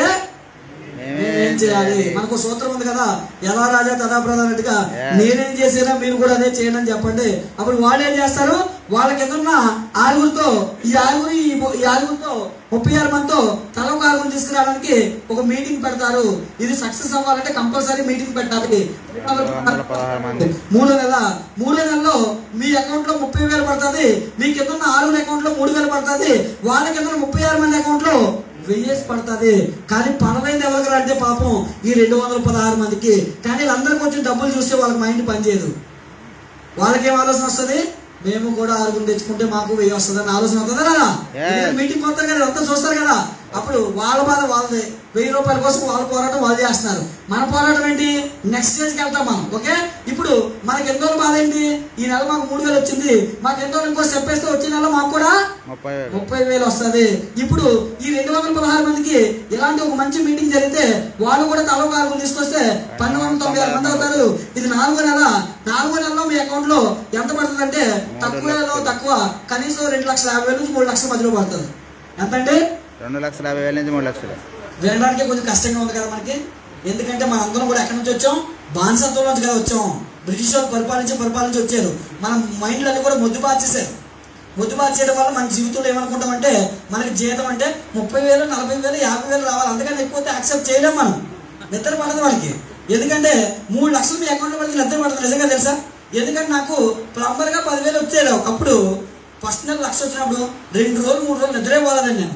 నేనేం చేయాలి మనకు సూత్రం ఉంది కదా ఎలా రాజా తదా ప్రధాన అన్నట్టుగా Yes. నేనేం చేసినా మీరు కూడా అదే చేయండి అని చెప్పండి అప్పుడు వాళ్ళు ఏం చేస్తారు వాళ్ళకి ఎదురున్న ఆరుగురితో ఈ ఆరుగురు ఈ ము- ఈ ఆరుగురితో ముప్పై ఆరు మందితో తల ఒక ఆరుగురు తీసుకురావడానికి ఒక మీటింగ్ పెడతారు ఇది సక్సెస్ అవ్వాలంటే కంపల్సరీ మీటింగ్ పెట్టాలి వందల పదహారు మంది మూడో నెల మూడో నెలలో మీ అకౌంట్ లో ముప్పై వేలు పడుతుంది మీ కింద ఉన్న ఆరుగురు అకౌంట్ లో మూడు వేలు పడుతుంది వాళ్ళ కింద ఉన్న ముప్పై ఆరు మంది అకౌంట్ లో వెయ్యేసి పడుతుంది కానీ పడవైంది ఎవరికి అంటే పాపం ఈ రెండు వందల పదహారు మందికి కానీ వీళ్ళందరికీ కొంచెం డబ్బులు చూస్తే వాళ్ళకి మైండ్ పనిచేయదు వాళ్ళకేం ఆలోచన వస్తుంది మేము కూడా ఆరుగురు తెచ్చుకుంటే మాకు వెయ్యి వస్తుంది అని ఆలోచన వస్తుందా రాదా? Yes. ఎందుకంటే మీటింగ్ వస్తారు కదా అంతా చూస్తారు కదా అప్పుడు వాళ్ళ బాధ వాళ్ళది వెయ్యి రూపాయల కోసం వాళ్ళ పోరాటం వాళ్ళు చేస్తున్నారు మన పోరాటం ఏంటి నెక్స్ట్ స్టేజ్కి వెళ్తాం మనం ఓకే ఇప్పుడు మనకి ఎంతో బాధ ఏంటి ఈ నెల మాకు మూడు వేలు వచ్చింది మాకు ఎంతో ఇంకో స్టెప్ వేస్తే వచ్చే నెల మాకు కూడా ముప్పై వేలు ముప్పై వేలు వస్తుంది ఇప్పుడు ఈ రెండు వందల పదహారు మందికి ఇలాంటి ఒక మంచి మీటింగ్ జరిగితే వాళ్ళు కూడా తల కాలు తీసుకొస్తే పన్నెండు వందల తొంభై ఆరు మంది అవుతారు ఇది నాలుగో నెల నాలుగో నెలలో మీ అకౌంట్ లో ఎంత పడుతుంది అంటే తక్కువలో తక్కువ కనీసం రెండు లక్షల యాభై వేల నుంచి మూడు లక్షల మధ్యలో పడుతుంది ఎంత అంటే రెండు లక్షల యాభై వేల నుంచి మూడు లక్షలు వినడానికి కొంచెం కష్టంగా ఉంది కదా మనకి ఎందుకంటే మన అందరం కూడా ఎక్కడి నుంచి వచ్చాం బానిసత్వం నుంచి కదా వచ్చాం బ్రిటిష్ వాళ్ళు పరిపాలించి పరిపాలించి వచ్చారు మన మైండ్లన్నీ కూడా మొద్దు బార్చేశారు మొద్దు బార్చేయడం వల్ల మన జీవితంలో ఏమనుకుంటామంటే మనకి జీతం అంటే ముప్పై వేలు నలభై వేలు యాభై వేలు రావాలి అందుకని ఎక్కువ యాక్సెప్ట్ చేయలేం మనం నిద్ర పడదు మనకి ఎందుకంటే మూడు లక్షలు మీ అకౌంట్లో పడితే నిద్ర పడదు నిజంగా తెలుసా ఎందుకంటే నాకు ప్లంబర్గా పదివేలు వచ్చేది అప్పుడు ఫస్ట్ నెల లక్ష వచ్చినప్పుడు రెండు రోజులు మూడు రోజులు నిద్రే పోలేదండి నేను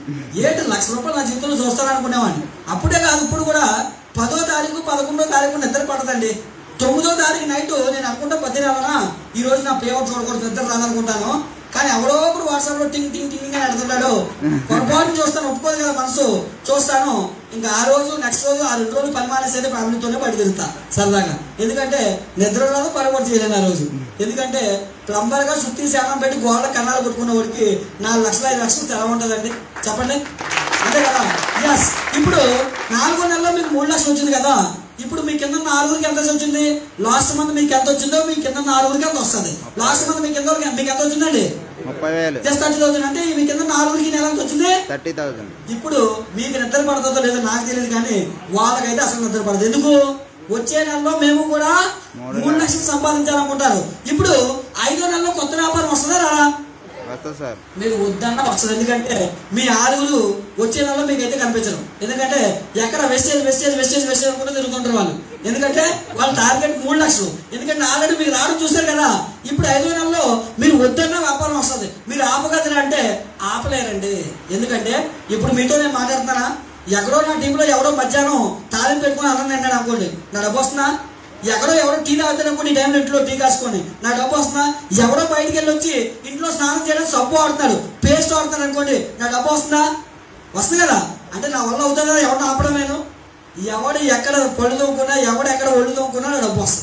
ఏడు లక్ష రూపాయలు నా జీవితంలో చూస్తాను అనుకునేవాడిని అప్పుడే కాదు ఇప్పుడు కూడా పదో తారీఖు పదకొండో తారీఖు నిద్ర పడదండి తొమ్మిదో తారీఖు నైట్ నేను అనుకుంటా పది నెలనా ఈ రోజు నా పేమెంట్ చూడకూడదు నిద్ర రాదనుకుంటాను కానీ ఎవరో ఒకరు వాట్సాప్ లో టింగ్ టింగ్ టింగ్ అని అడుగుతుంటాడు పొరపాటు చూస్తాను ఒప్పుకోదు కదా మనసు చూస్తాను ఇంకా ఆ రోజు నెక్స్ట్ రోజు ఆ రెండు రోజులు పని మానేసేది ఫ్యామిలీతోనే బయట తిరుగుతా సరదాగా ఎందుకంటే నిద్ర రాదు పని కూడా చేయలేను ఆ రోజు ఎందుకంటే ప్లంబర్ గా సుత్తి శాతం పెట్టి గోడ కన్నాలు కొట్టుకున్న వాడికి నాలుగు లక్షల ఐదు లక్షలు ఎలా ఉంటుందండి చెప్పండి అంతే కదా ఎస్ ఇప్పుడు నాలుగో నెలలో మీకు మూడు లక్షలు వచ్చింది కదా ఇప్పుడు మీ కింద ఉన్న ఆరుగురికి ఎంత వచ్చింది లాస్ట్ మంత్ మీకు ఎంత వచ్చిందో మీ కింద ఉన్న ఆరుగురికి ఎంత వస్తుంది లాస్ట్ మంత్ మీకు ఎంత మీకు ఎంత వచ్చిందండి ముప్పై వేలు జస్ట్ థర్టీ థౌసండ్ అంటే మీ కింద ఉన్న ఆరుగురికి నెల ఎంత వచ్చింది థర్టీ థౌసండ్ ఇప్పుడు మీకు నిద్ర పడుతుందో లేదో నాకు తెలియదు కానీ వాళ్ళకైతే అసలు నిద్ర పడదు ఎందుకు వచ్చే నెలలో మేము కూడా మూడు మూడు లక్షలు సంపాదించాలనుకుంటారు ఇప్పుడు ఐదో నెలలో కొత్త వ్యాపారం వస్తుందా రాదా వస్తుంది సార్ మీరు వద్దన్న వస్తుంది ఎందుకంటే మీ ఆరుగురు వచ్చే నెలలో మీకు అయితే కనిపించరు ఎందుకంటే ఎక్కడ వెస్టేజ్ వెస్టేజ్ వెస్టేజ్ వెస్టేజ్ అనుకుంటూ తిరుగుతుంటారు వాళ్ళు ఎందుకంటే వాళ్ళ టార్గెట్ మూడు లక్షలు ఎందుకంటే ఆల్రెడీ మీరు రావడం చూశారు కదా ఇప్పుడు ఐదో నెలలో మీరు వద్దన్న వ్యాపారం వస్తుంది మీరు ఆపగలరా అంటే ఆపలేరండి ఎందుకంటే ఇప్పుడు మీతో నేను మాట్లాడుతున్నానా ఎక్కడో నా టీంలో ఎవడో మధ్యాహ్నం తాళం పెట్టుకుని అన్నం తింటాడు అనుకోండి నా డబ్బు వస్తుందా ఎక్కడో ఎవడో టీ తాగుతాడు అనుకోండి ఈ టైంలో ఇంట్లో టీ కాసుకొని నా డబ్బు వస్తుందా ఎవడో బయటికి వెళ్ళి వచ్చి ఇంట్లో స్నానం చేయడానికి సబ్బు ఆడుతున్నాడు పేస్ట్ ఆడుతున్నాడు అనుకోండి నా డబ్బు వస్తుందా వస్తుంది కదా అంటే నా వల్ల అవుతుందా ఎవరిని ఆపడం నేను ఎవడు ఎక్కడ పళ్ళు తోముకున్నా ఎవడు ఎక్కడ ఒళ్ళు తోముకున్నా నా డబ్బు వస్తుంది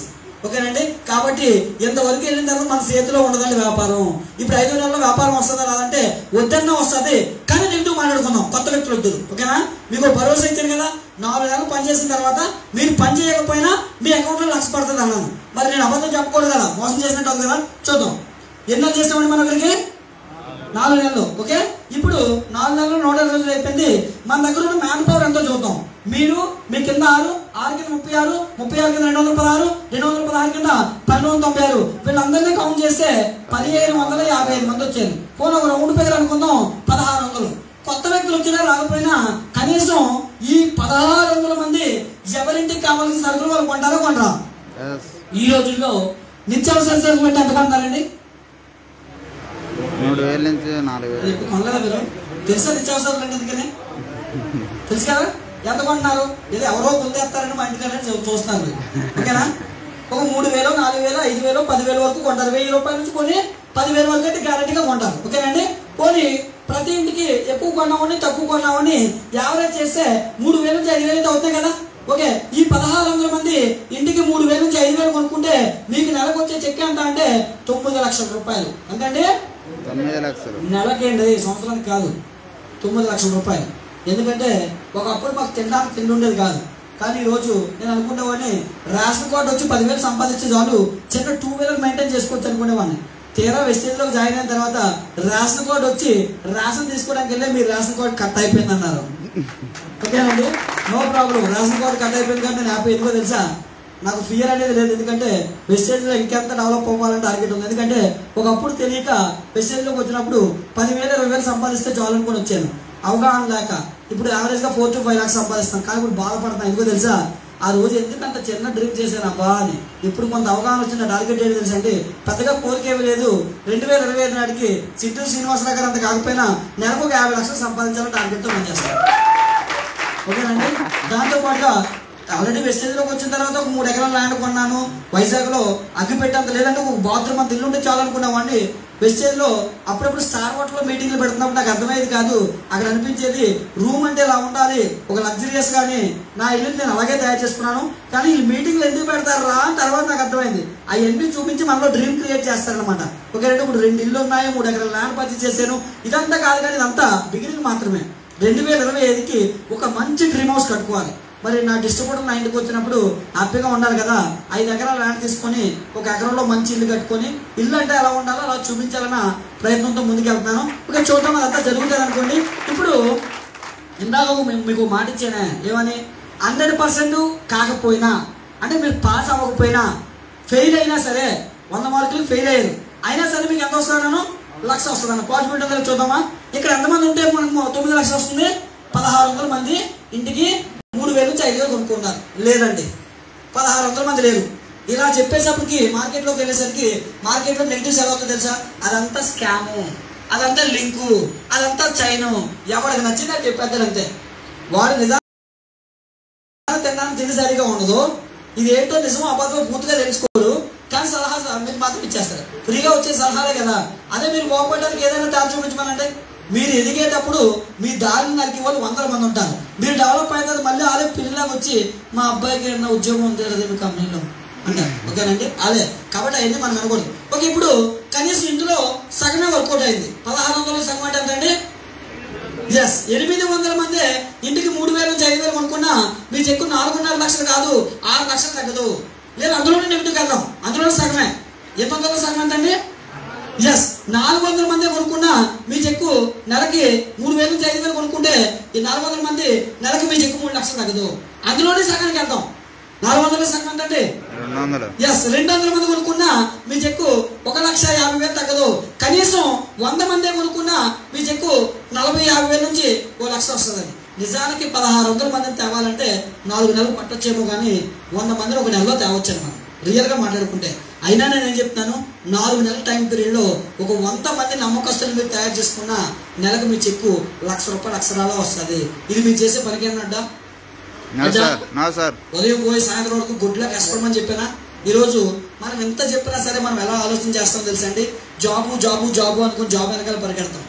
ఓకేనండి కాబట్టి ఇంతవరకు వెళ్ళిన తర్వాత మన చేతిలో ఉండదండి వ్యాపారం ఇప్పుడు ఐదు నెలల్లో వ్యాపారం వస్తుందా రాదంటే వద్దన్నా వస్తుంది కానీ నెగిటివ్ మాట్లాడుకుందాం కొత్త వ్యక్తులు వద్దు ఓకేనా మీకు భరోసా ఇచ్చాను కదా నాలుగు నెలలు పని చేసిన తర్వాత మీరు పని చేయకపోయినా మీ అకౌంట్లో లక్ష పడుతుంది అన్నాను మరి నేను అబద్ధం చెప్పకూడదు కదా మోసం చేసినట్టు అవుతుంది కదా చూద్దాం ఎన్ని నెలలు చేస్తామండి మన దగ్గరికి నాలుగు నెలలు ఓకే ఇప్పుడు నాలుగు నెలలు నూట ఇరవై రోజులు అయిపోయింది మన దగ్గర ఉన్న మ్యాన్ పవర్ ఎంతో చూద్దాం మీరు మీ కింద ఆరు ఆరు కింద ముప్పై ఆరు ముప్పై ఆరు కింద రెండు వందల పదహారు రెండు వందల పదహారు కింద పన్నెండు వందల తొంభై ఆరు వీళ్ళందరినీ కౌంట్ చేస్తే పదిహేను వందల యాభై ఐదు మంది వచ్చారు పోనీ ఒక రౌండ్ పేరు అనుకుందాం పదహారు వందలు కొత్త వ్యక్తులు వచ్చినా రాకపోయినా కనీసం ఈ పదహారు వందల మంది ఎవరింటికి కావాల్సిన సరుకులు వాళ్ళు కొంటారో కొంటారా ఎస్ ఈ రోజుల్లో నిత్యావసర సరుకులు అంటే ఎంత కొంటారండి మూడు వేల నుంచి నాలుగు వేలు ఇప్పుడు కొనలేదా మీరు తెలుసా నిత్యావసరాలు అంటే ఎందుకని తెలుసు కదా ఎంత కొంటున్నారు ఇది ఎవరో పొందేస్తారని మా ఇంటికన్నా చూస్తున్నారు మీరు. ఓకేనా ఒక మూడు వేలు నాలుగు వేలు ఐదు వేలు పదివేలు వరకు కొంటారు వెయ్యి రూపాయల నుంచి కొని పదివేల వరకు అయితే గ్యారంటీగా కొంటారు ఓకేనండి పోనీ ప్రతి ఇంటికి ఎక్కువ కొన్నామని తక్కువ కొన్నామని యావరేజ్ చేస్తే మూడు వేల నుంచి ఐదు వేలు అయితే అవుతాయి కదా ఓకే ఈ పదహారు వందల మంది ఇంటికి మూడు వేల నుంచి ఐదు వేలు కొనుక్కుంటే మీకు నెలకు వచ్చే చెక్ ఎంత అంటే తొమ్మిది లక్షల రూపాయలు ఎంతండి తొమ్మిది లక్షలు నెలకేంటి సంవత్సరానికి కాదు తొమ్మిది లక్షల రూపాయలు ఎందుకంటే ఒకప్పుడు మాకు తినడానికి తిండి ఉండేది కాదు కానీ ఈ రోజు నేను అనుకునేవాడిని రేషన్ కార్డు వచ్చి పదివేలు సంపాదించే చాలు చిన్న టూ వీలర్ మెయింటైన్ చేసుకోవచ్చు అనుకునేవాడిని తీరా వెస్టేజ్లో జాయిన్ అయిన తర్వాత రేషన్ కార్డు వచ్చి రేషన్ తీసుకోవడానికి వెళ్ళే మీ రేషన్ కార్డు కట్ అయిపోయింది అన్నారు ఓకేనండి no problem ration card cut అయిపోయింది కానీ నేను హ్యాపీ ఎందుకో తెలుసా నాకు ఫియర్ అనేది లేదు ఎందుకంటే వెస్టేజ్లో ఇంకెంత డెవలప్ అవ్వాలని టార్గెట్ ఉంది ఎందుకంటే ఒకప్పుడు తెలియక వెస్టేజ్లోకి వచ్చినప్పుడు పదివేలు ఇరవై వేలు సంపాదిస్తే చాలు అనుకొని వచ్చాను అవగాహన లేక ఇప్పుడు యావరేజ్గా ఫోర్ టు ఫైవ్ లాక్స్ సంపాదిస్తాను కానీ ఇప్పుడు బాధపడతాను ఎందుకో తెలుసా ఆ రోజు ఎందుకంత చిన్న డ్రీమ్ చేశాను అబ్బా అని ఇప్పుడు కొంత అవగాహన వచ్చిన టార్గెట్ ఏంటి తెలుసా అంటే పెద్దగా కోరికేమీ లేదు రెండు వేల ఇరవై ఐదు నాటికి చిత్తూరు శ్రీనివాసరావు గారు అంత కాకపోయినా నెలకు ఒక యాభై లక్షలు సంపాదించాలని టార్గెట్తో పనిచేస్తాను ఓకేనండి దాంతో పాటుగా ఆల్రెడీ వెస్టేజ్లోకి వచ్చిన తర్వాత ఒక మూడు ఎకరాల ల్యాండ్ కొన్నాను వైజాగ్లో అగ్గి పెట్టేంత లేదంటే ఒక బాత్రూమ్ అంత ఇల్లు ఉంటే చాలు అనుకున్నామండి వెస్టేజ్లో అప్పుడప్పుడు స్టార్ హోటల్లో మీటింగ్లు పెడుతున్నప్పుడు నాకు అర్థమయ్యేది కాదు అక్కడ అనిపించేది రూమ్ అంటే ఇలా ఉండాలి ఒక లగ్జరియస్ కానీ నా ఇల్లుని నేను అలాగే తయారు చేసుకున్నాను కానీ ఈ మీటింగ్లు ఎందుకు పెడతారా అని తర్వాత నాకు అర్థమైంది అవన్నీ చూపించి మనలో డ్రీమ్ క్రియేట్ చేస్తారనమాట ఓకే రెండు ఇప్పుడు రెండు ఇల్లు ఉన్నాయి మూడు ఎకరాల ల్యాండ్ పర్చేస్ చేశాను ఇదంతా కాదు కానీ ఇదంతా బిగినింగ్ మాత్రమే రెండు వేల ఇరవై ఐదుకి ఒక మంచి డ్రీమ్ హౌస్ కట్టుకోవాలి మరి నా డిస్ట్రిబ్యూటర్ నా ఇంటికి వచ్చినప్పుడు హ్యాపీగా ఉండాలి కదా ఐదు ఎకరాల ల్యాండ్ తీసుకొని ఒక ఎకరంలో మంచి ఇల్లు కట్టుకొని ఇల్లు అంటే ఎలా ఉండాలో అలా చూపించాలన్న ప్రయత్నంతో ముందుకు వెళ్తున్నాను ఓకే చూద్దాం అదంతా జరుగుతుంది అనుకోండి ఇప్పుడు ఇందాక ఒక మీ- మీకు మాట ఇచ్చానే ఏమని హండ్రెడ్ పర్సెంట్ కాకపోయినా అంటే మీరు పాస్ అవ్వకపోయినా ఫెయిల్ అయినా సరే వంద మార్కులు ఫెయిల్ అయ్యారు అయినా సరే మీకు ఎంత వస్తుందన్నాను లక్ష వస్తుందన్న పాజిబిలిటీ ఉందో చూద్దామా ఇక్కడ ఎంతమంది ఉంటే మనకు తొమ్మిది లక్షలు వస్తుంది పదహారు వందల మంది ఇంటికి మూడు వేలు నుంచి ఐదు వేలు కొనుక్కున్నారు లేదండి పదహారు వందల మంది లేరు ఇలా చెప్పేసప్పటికి మార్కెట్లోకి వెళ్ళేసరికి మార్కెట్లో నెగిటివ్స్ ఎలా అవుతుందో తెలుసా అదంతా స్కాము అదంతా లింకు అదంతా చైను ఎవరికి నచ్చిందో అది చెప్పేద్దారు అంతే వాడు నిజా తినడానికి తిండి సరిగా ఉండదు ఇది ఏంటో నిజమో అబద్ధం పూర్తిగా తెలుసుకోరు కానీ సలహా స- మీకు మాత్రం ఇచ్చేస్తారు ఫ్రీగా వచ్చే సలహాలే కదా అదే మీరు బాగుపడడానికి ఏదైనా దారి చూపించమనంటే మీరు ఎదిగేటప్పుడు మీ దారిని నరికి వాళ్ళు వందల మంది ఉంటారు మీరు డెవలప్ అయిన తర్వాత మళ్ళీ ఆలే పిల్లలాగా వచ్చి మా అబ్బాయికి ఏదైనా ఉద్యోగం ఉంది కదా మీ కంపెనీలో అంటారు ఓకేనండి అదే కాబట్టి అవన్నీ మనం అనకూడదు ఓకే ఇప్పుడు కనీసం ఇందులో సగమే వర్కౌట్ అయింది పదహారు వందల సగం అంటే ఎంత అండి ఎస్ ఎనిమిది వందల మంది ఇంటికి మూడు వేల నుంచి ఐదు వేలు కొనుక్కున్నా మీ చెక్కు నాలుగున్నర లక్షలు కాదు ఆరు లక్షలు తగ్గదు లేదు అందులోనే నెగిటివ్ వెళ్దాం అందులోనే సగమే ఎంత వందల సగం ఎంతండి ఎస్ నాలుగు వందల మంది కొనుక్కున్నా మీ చెక్కు నెలకి మూడు వేల నుంచి ఐదు వేలు కొనుక్కుంటే ఈ నాలుగు వందల మంది నెలకి మీ చెక్కు మూడు లక్షలు తగ్గదు అందులోనే సగానికి వెళ్దాం నాలుగు వందల సగం ఎంతండి రెండు వందలు ఎస్ రెండు వందల మంది కొనుక్కున్నా మీ చెక్కు ఒక లక్ష యాభై వేలు తగ్గదు కనీసం వంద మందే కొనుక్కున్నా మీ చెక్కు నలభై యాభై వేల నుంచి ఓ లక్ష వస్తుంది నిజానికి పదహారు వందల మందిని తేవాలంటే నాలుగు నెలలు పట్టొచ్చేమో కానీ వంద మందిని ఒక నెలలో తేవచ్చు మనం రియల్గా మాట్లాడుకుంటే అయినా నేను ఏం చెప్తున్నాను నాలుగు నెలల టైం పీరియడ్లో ఒక వంద మంది నమ్మకస్తులు మీరు తయారు చేసుకున్న నెలకు మీ చెక్కు లక్ష రూపాయలు అక్షరాలో వస్తుంది ఇది మీరు చేసే పనికి ఏమన్నా నో సార్ నో సార్ ఉదయం పోయి సాయంత్రం వరకు గుడ్లా కష్టపడమని చెప్పానా ఈరోజు మనం ఎంత చెప్పినా సరే మనం ఎలా ఆలోచన చేస్తాం తెలుసా అండి జాబు జాబు జాబు అనుకుని జాబ్ వెనకాల పరిగెడతాం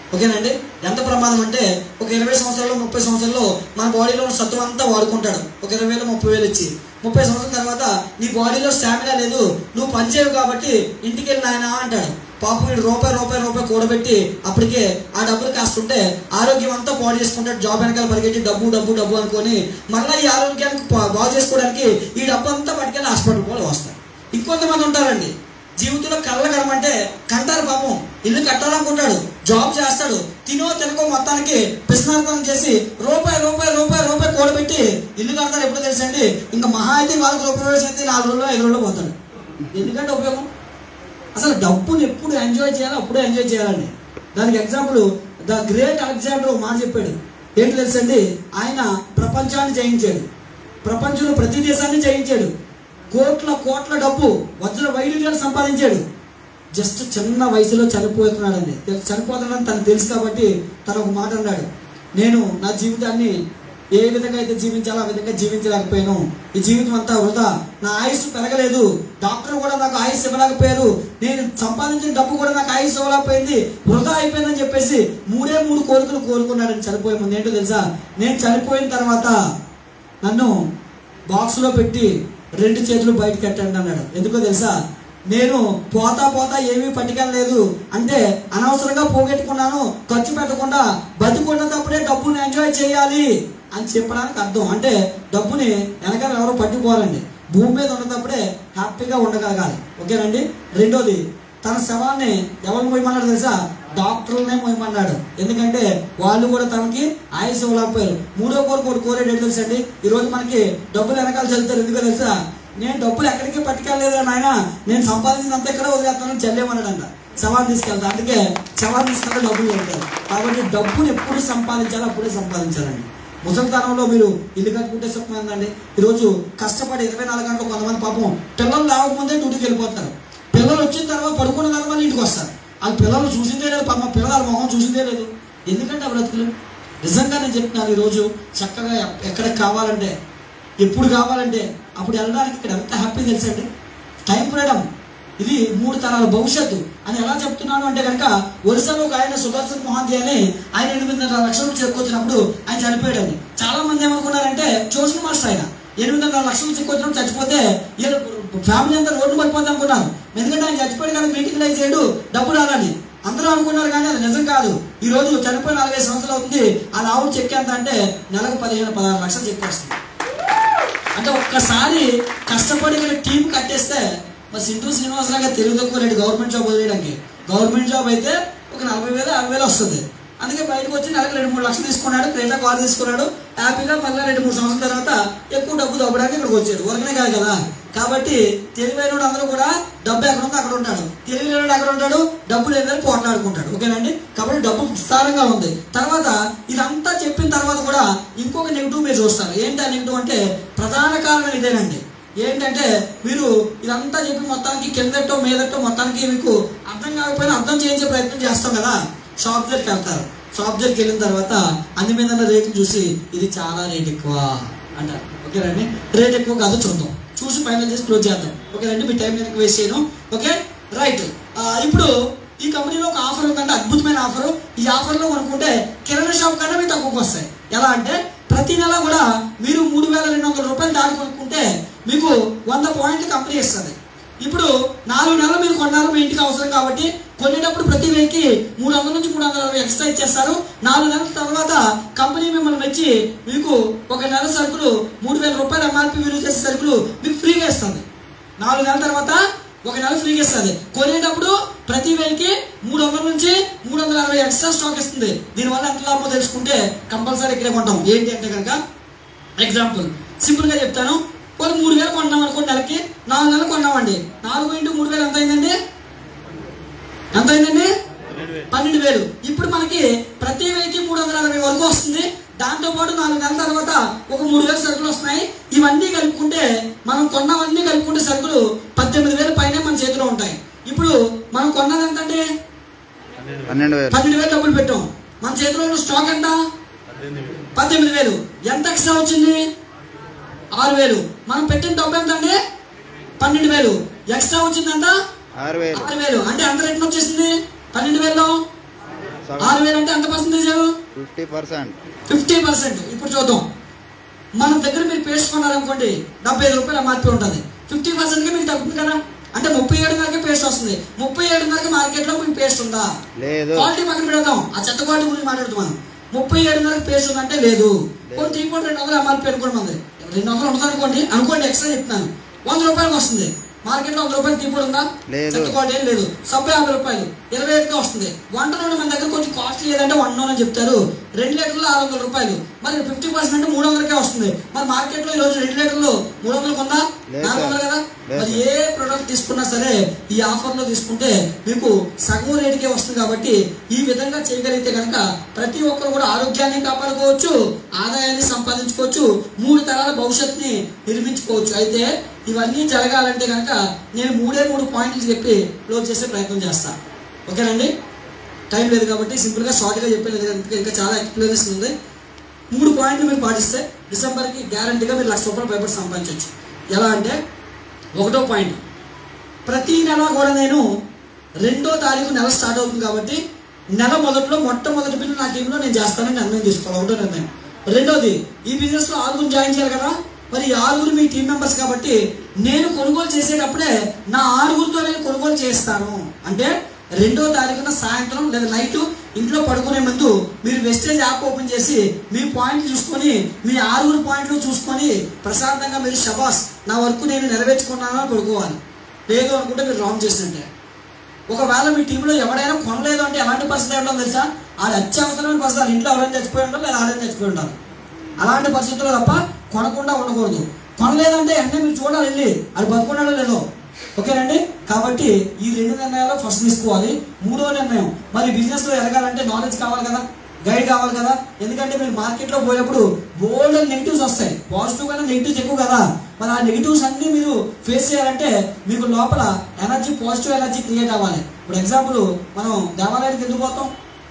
ఓకేనండి ఎంత ప్రమాదం అంటే ఒక ఇరవై సంవత్సరాలు ముప్పై సంవత్సరాల్లో మన బాడీలో ఉన్న సత్వం అంతా వాడుకుంటాడు ఒక ఇరవై వేలు ముప్పై వేలు ఇచ్చి ముప్పై సంవత్సరాల తర్వాత నీ బాడీలో స్టామినా లేదు నువ్వు పనిచేయవు కాబట్టి ఇంటికి వెళ్ళి నాయనా అంటాడు పాపం వీడు రూపాయి రూపాయి రూపాయి కూడబెట్టి అప్పటికే ఆ డబ్బులు కాస్తుంటే ఆరోగ్యం అంతా పాడు చేసుకుంటాడు జాబ్ వెనకాల పరిగెట్టి డబ్బు డబ్బు డబ్బు అనుకొని మళ్ళీ ఈ ఆరోగ్యానికి పా- బాగు చేసుకోవడానికి ఈ డబ్బు అంతా పట్టుకెళ్ళి హాస్పిటల్ కూడా వస్తాయి ఇంకొంతమంది ఉంటారండి జీవితంలో కళ్ళ కనమంటే కంటారు పాపం ఇల్లు కట్టాలనుకుంటాడు జాబ్ చేస్తాడు తినో తినకో మొత్తానికి పిస్నార్పణం చేసి రూపాయి రూపాయి రూపాయి రూపాయి కూడబెట్టి ఇల్లు కడతారు ఎప్పుడు తెలుసండి ఇంకా మహా అయితే వాళ్ళకి రూపాయి వేసి అయితే నాలుగు రోజులు ఐదు రోజులు పోతాడు ఎందుకంటే ఉపయోగం అసలు డబ్బుని ఎప్పుడు ఎంజాయ్ చేయాలో అప్పుడే ఎంజాయ్ చేయాలండి దానికి ఎగ్జాంపుల్ ద గ్రేట్ అలెగ్జాండర్ ఒక మాట చెప్పాడు ఏంటి తెలుసండి ఆయన ప్రపంచాన్ని జయించాడు ప్రపంచంలో ప్రతి దేశాన్ని జయించాడు కోట్ల కోట్ల డబ్బు వజ్ర వైడూర్యాలు సంపాదించాడు జస్ట్ చిన్న వయసులో చనిపోతున్నాడండి తెలు- చనిపోతున్నాడని తనకు తెలుసు కాబట్టి తను ఒక మాట అన్నాడు నేను నా జీవితాన్ని ఏ విధంగా అయితే జీవించాలో ఆ విధంగా జీవించలేకపోయాను ఈ జీవితం అంతా వృధా నా ఆయుష్ పెరగలేదు డాక్టర్ కూడా నాకు ఆయుష్ ఇవ్వలేకపోయారు నేను సంపాదించిన డబ్బు కూడా నాకు ఆయుష్ ఇవ్వలేకపోయింది వృధా అయిపోయిందని చెప్పేసి మూడే మూడు కోరికలు కోరుకున్నాడని చనిపోయే ముందు ఏంటో తెలుసా నేను చనిపోయిన తర్వాత నన్ను బాక్స్లో పెట్టి రెండు చేతులు బయటకు కట్టండి అన్నాడు ఎందుకో తెలుసా నేను పోతా పోతా ఏమీ పట్టుకెళ్ళలేదు అంటే అనవసరంగా పోగొట్టుకున్నాను ఖర్చు పెట్టకుండా బతికున్నప్పుడే డబ్బుని ఎంజాయ్ చేయాలి అని చెప్పడానికి అర్థం అంటే డబ్బుని వెనకాల ఎవరు పట్టుకోవాలండి భూమి మీద ఉన్నప్పుడే హ్యాపీగా ఉండగలగాలి ఓకేనండి రెండోది తన శవాన్ని ఎవరు మోయమన్నాడు తెలుసా డాక్టర్లనే మోయమన్నాడు ఎందుకంటే వాళ్ళు కూడా తనకి ఆయుష్ ఇవ్వలేకపోయారు మూడో కోరు మూడు కోరేడు ఏంటి తెలుసండి ఈ రోజు మనకి డబ్బులు వెనకాల చదువుతారు ఎందుకో తెలుసా నేను డబ్బులు ఎక్కడికి పట్టుకెళ్ళలేదు నాయన నేను సంపాదించినంత ఇక్కడ వదిలేస్తానని చెల్లేమన్నాడంట శవాన్ని తీసుకెళ్తా అందుకే శవాన్ని తీసుకెళ్తే డబ్బులు వెళ్తారు కాబట్టి డబ్బులు ఎప్పుడు సంపాదించాలో అప్పుడే సంపాదించాలండి ముసలితనంలో మీరు ఇల్లు కట్టుకుంటే సుఖమైందండి ఈరోజు కష్టపడి ఇరవై నాలుగు గంటలు కొంతమంది పాపం పిల్లలు లేవకముందే డ్యూటీకి వెళ్ళిపోతారు పిల్లలు వచ్చిన తర్వాత పడుకున్న తర్వాత మళ్ళీ ఇంటికి వస్తారు వాళ్ళ పిల్లలు చూసిందే లేదు పాప పిల్లల మొహం చూసిందే లేదు ఎందుకంటే ఆ బ్రతుకులు నిజంగా నేను చెప్తున్నాను ఈరోజు చక్కగా ఎక్- ఎక్కడికి కావాలంటే ఎప్పుడు కావాలంటే అప్పుడు వెళ్ళడానికి ఇక్కడ ఎంత హ్యాపీ తెలుసండి టైం ఫ్రీడమ్ ఇది మూడు తరాల భవిష్యత్తు అని ఎలా చెప్తున్నాను అంటే కనుక ఒరిస్సాలో ఒక ఆయన సుదర్శన్ మహాంతి అని ఆయన ఎనిమిదిన్నర లక్షలు చెక్కొచ్చినప్పుడు ఆయన చనిపోయాడని చాలా మంది ఏమనుకున్నారంటే ట్యూషన్ మాస్టర్ ఆయన ఎనిమిదిన్నర లక్షలు చెక్కొచ్చినప్పుడు చచ్చిపోతే వీళ్ళ ఫ్యామిలీ అంతా రోడ్డు పడిపోతే అనుకున్నారు ఎందుకంటే ఆయన చచ్చిపోయాడు కానీ మీటింగ్ లైక్ చేయడు డబ్బు రాదని అందరూ అనుకున్నారు కానీ అది నిజం కాదు ఈ రోజు చనిపోయి నలభై సంవత్సరాలు అవుతుంది ఆ ఆవుడు చెక్ ఎంత అంటే నెలకు పదిహేను పదహారు లక్షలు చెక్ వస్తుంది అంటే ఒక్కసారి కష్టపడి ఇక్కడ టీం కట్టేస్తే మరి సింటూ శ్రీనివాసరావు గారు తెలుగు తక్కువ రెడ్డి గవర్నమెంట్ జాబ్ వదిలేయడానికి గవర్నమెంట్ జాబ్ అయితే ఒక నలభై వేలు యాభై వేలు వస్తుంది అందుకే బయటకు వచ్చి నెలకు రెండు మూడు లక్షలు తీసుకున్నాడు క్రేటా కార్ తీసుకున్నాడు హ్యాపీగా మళ్ళీ రెండు మూడు సంవత్సరాల తర్వాత ఎక్కువ డబ్బు దవ్వడానికి ఇక్కడికి వచ్చాడు ఊరకనే కాదు కదా కాబట్టి తెలివైన అందరూ కూడా డబ్బు ఎక్కడ ఉందో అక్కడ ఉంటాడు తెలివైన అక్కడ ఉంటాడు డబ్బు లేదని పోట్లాడుకుంటాడు ఓకేనండి కాబట్టి డబ్బు విస్తారంగా ఉంది తర్వాత ఇదంతా చెప్పిన తర్వాత కూడా ఇంకొక నెగిటివ్ మీరు చూస్తారు ఏంటి ఆ నెగిటివ్ అంటే ప్రధాన కారణం ఇదేనండి ఏంటంటే మీరు ఇదంతా చెప్పి మొత్తానికి కిందటో మీదటో మొత్తానికి మీకు అర్థం కాకపోయినా అర్థం చేయించే ప్రయత్నం చేస్తాం కదా షాప్ దగ్గరికి వెళ్తారు షాప్ దగ్గరికి వెళ్ళిన తర్వాత అన్ని మీద ఉన్న రేట్లు చూసి ఇది చాలా రేట్ ఎక్కువ అంటారు ఓకేనండి రేట్ ఎక్కువ కాదు చూద్దాం చూసి ఫైనల్ చేసి క్లోజ్ చేద్దాం ఓకేనండి మీ టైం నేను వేస్ట్ చేయను ఓకే రైట్ ఇప్పుడు ఈ కంపెనీలో ఒక ఆఫర్ ఉందంటే అద్భుతమైన ఆఫర్ ఈ ఆఫర్లో కొనుక్కుంటే కిరాణా షాప్ కన్నా మీకు తక్కువకి వస్తాయి ఎలా అంటే ప్రతి నెల కూడా మీరు మూడు వేల రెండు వందల రూపాయలు దాటి కొనుక్కుంటే మీకు వంద పాయింట్లు కంపెనీ ఇస్తుంది ఇప్పుడు నాలుగు నెలలు మీరు కొన్నారు మీ ఇంటికి అవసరం కాబట్టి కొనేటప్పుడు ప్రతి వెయ్యికి మూడు వందల నుంచి మూడు వందల అరవై ఎక్స్ట్రా ఇచ్చేస్తారు నాలుగు నెలల తర్వాత కంపెనీ మిమ్మల్ని వచ్చి మీకు ఒక నెల సరుకులు మూడు వేల రూపాయలు ఎంఆర్పి విలువ చేసే సరుకులు మీకు ఫ్రీగా ఇస్తుంది నాలుగు నెలల తర్వాత ఒక నెల ఫ్రీగా ఇస్తుంది కొనేటప్పుడు ప్రతి వెయ్యికి మూడు వందల నుంచి మూడు వందల అరవై ఎక్స్ట్రా స్టాక్ ఇస్తుంది దీనివల్ల ఎంత లాభమో తెలుసుకుంటే కంపల్సరీ ఇక్కడే కొంటాం ఏంటి అంటే కనుక ఎగ్జాంపుల్ సింపుల్గా చెప్తాను ఒక మూడు వేలు కొన్నాం అనుకోండి నెలకి నాలుగు నెలలు కొన్నామండి నాలుగు ఇంటూ మూడు వేలు ఎంత అయిందండి ఎంత అయిందండి పన్నెండు వేలు ఇప్పుడు మనకి ప్రతి వెయ్యికి మూడు వందల అరవై వరకు వస్తుంది దాంతో పాటు నాలుగు నెలల తర్వాత ఒక మూడు వేలు సరుకులు వస్తున్నాయి ఇవన్నీ కలుపుకుంటే మనం కొన్నవన్నీ కలుపుకుంటే సరుకులు పద్దెనిమిది వేలు పైన మన చేతిలో ఉంటాయి ఇప్పుడు మనం కొన్నది ఎంత అండి పన్నెండు వేలు పన్నెండు వేలు డబ్బులు పెట్టాం మన చేతిలో ఉన్న స్టాక్ ఎంత పద్దెనిమిది వేలు ఎంత ఎక్స్ట్రా వచ్చింది ఆరు వేలు మనం పెట్టిన డబ్బు ఎంత అండి పన్నెండు వేలు ఎక్స్ట్రా వచ్చింది ఎంత ఆరు వేలు ఆరు వేలు అంటే ఎంత రేట్ వచ్చేసింది పన్నెండు వేలు సగం. ఆరు వేలు అంటే ఎంత percentage fifty percent fifty percent ఇప్పుడు చూద్దాం మన దగ్గర మీరు పేస్ట్ కొన్నారనుకోండి డెబ్బై ఐదు రూపాయలు మార్పి ఉంటుంది ఫిఫ్టీ పర్సెంట్కి మీకు తగ్గుతుంది కదా అంటే ముప్పై ఏడున్నరకే పేస్ట్ వస్తుంది ముప్పై ఏడున్నరకి మార్కెట్లో మీకు పేస్ట్ ఉందా లేదు క్వాలిటీ పక్కన పెడదాం ఆ చెత్త క్వాలిటీ గురించి మాట్లాడుతాం మనం ముప్పై ఏడున్నరకు పేస్ట్ ఉందంటే లేదు కొన్ని త్రీ పాయింట్ రెండు వందలు ఎంఆర్పీ అనుకోండి మంది రెండు వందలు ఉంటుంది అనుకోండి అనుకోండి ఎక్స్ట్రా చెప్తున్నాను వంద రూపాయలకు వస్తుంది మార్కెట్లో వంద రూపాయలు తీపి ఉందా లేదు. చెత్త క్వాలిటీ ఏం లేదు సబ్బు యాభై రూపాయలు ఇరవై ఐదుగా వస్తుంది వంట నూనె మన దగ్గర కొంచెం కాస్ట్లీ ఏదంటే వంట నూనె అని చెప్తారు రెండు లీటర్లు ఆరు వందల రూపాయలు మరి ఫిఫ్టీ పర్సెంట్ అంటే మూడు వందలకే వస్తుంది మరి మార్కెట్లో ఈ రోజు రెండు లీటర్లు మూడు వందలు కొందా లేదు నాలుగు వందలు సార్. కదా లేదు మరి ఏ ప్రోడక్ట్ తీసుకున్నా సరే ఈ ఆఫర్లో తీసుకుంటే మీకు సగం రేటుకే వస్తుంది కాబట్టి ఈ విధంగా చేయగలిగితే కనుక ప్రతి ఒక్కరు కూడా ఆరోగ్యాన్ని కాపాడుకోవచ్చు ఆదాయాన్ని సంపాదించుకోవచ్చు మూడు తరాల భవిష్యత్తుని నిర్మించుకోవచ్చు అయితే ఇవన్నీ జరగాలంటే కనుక నేను మూడే మూడు పాయింట్లు చెప్పి క్లోజ్ చేసే ప్రయత్నం చేస్తాను ఓకేనండి టైం లేదు కాబట్టి సింపుల్గా షార్ట్గా చెప్పాను ఎందుకంటే ఇంకా చాలా ఎక్స్ప్లెనేషన్ ఉంది మూడు పాయింట్లు మీరు పాటిస్తే డిసెంబర్కి గ్యారంటీగా మీరు లక్ష రూపాయల పేపర్ సంపాదించవచ్చు ఎలా అంటే ఒకటో పాయింట్ ప్రతి నెల కూడా నేను రెండో తారీఖు నెల స్టార్ట్ అవుతుంది కాబట్టి నెల మొదట్లో మొట్టమొదటి బిల్లు నా టీంలో నేను చేస్తానని నిర్ణయం తీసుకోవాలి ఒకటో నిర్ణయం రెండోది ఈ బిజినెస్లో ఆరుగురు జాయిన్ చేయాలి కదా మరి ఈ ఆరుగురు మీ టీం మెంబర్స్ కాబట్టి నేను కొనుగోలు చేసేటప్పుడే నా ఆరుగురితో నేను కొనుగోలు చేస్తాను అంటే రెండో తారీఖున సాయంత్రం లేదా నైట్ ఇంట్లో పడుకునే ముందు మీరు వెస్టేజ్ యాప్ ఓపెన్ చేసి మీ పాయింట్లు చూసుకొని మీ ఆరుగురు పాయింట్లు చూసుకొని ప్రశాంతంగా మీరు షబాస్ నా వర్క్ నేను నెరవేర్చుకున్నాను అని పడుకోవాలి లేదు అనుకుంటే మీరు రాంగ్ చేసినట్టే ఒకవేళ మీ టీంలో ఎవడైనా కొనలేదు అంటే ఎలాంటి పరిస్థితి ఏంటో తెలుసా అది అత్యవసరమైన పరిస్థితి వాళ్ళ ఇంట్లో ఎవరైనా చచ్చిపోయి ఉంటారు లేదా ఆడైనా చచ్చిపోయి ఉంటారు అలాంటి పరిస్థితుల్లో తప్ప కొనకుండా ఉండకూడదు కొనలేదంటే వెంటనే మీరు చూడాలి వెళ్ళి అది బతుకున్నాడో లేదో ఓకేనండి కాబట్టి ఈ రెండు నిర్ణయాలు ఫస్ట్ తీసుకోవాలి మూడో నిర్ణయం మరి బిజినెస్ లో ఎదగాలంటే నాలెడ్జ్ కావాలి కదా గైడ్ కావాలి కదా ఎందుకంటే మీరు మార్కెట్లో పోయినప్పుడు బోల్డ్ నెగిటివ్స్ వస్తాయి పాజిటివ్ కన్నా నెగిటివ్స్ ఎక్కువ కదా మరి ఆ నెగిటివ్స్ అన్ని మీరు ఫేస్ చేయాలంటే మీకు లోపల ఎనర్జీ పాజిటివ్ ఎనర్జీ క్రియేట్ అవ్వాలి ఇప్పుడు ఎగ్జాంపుల్ మనం దేవాలయానికి ఎందుకు పోతాం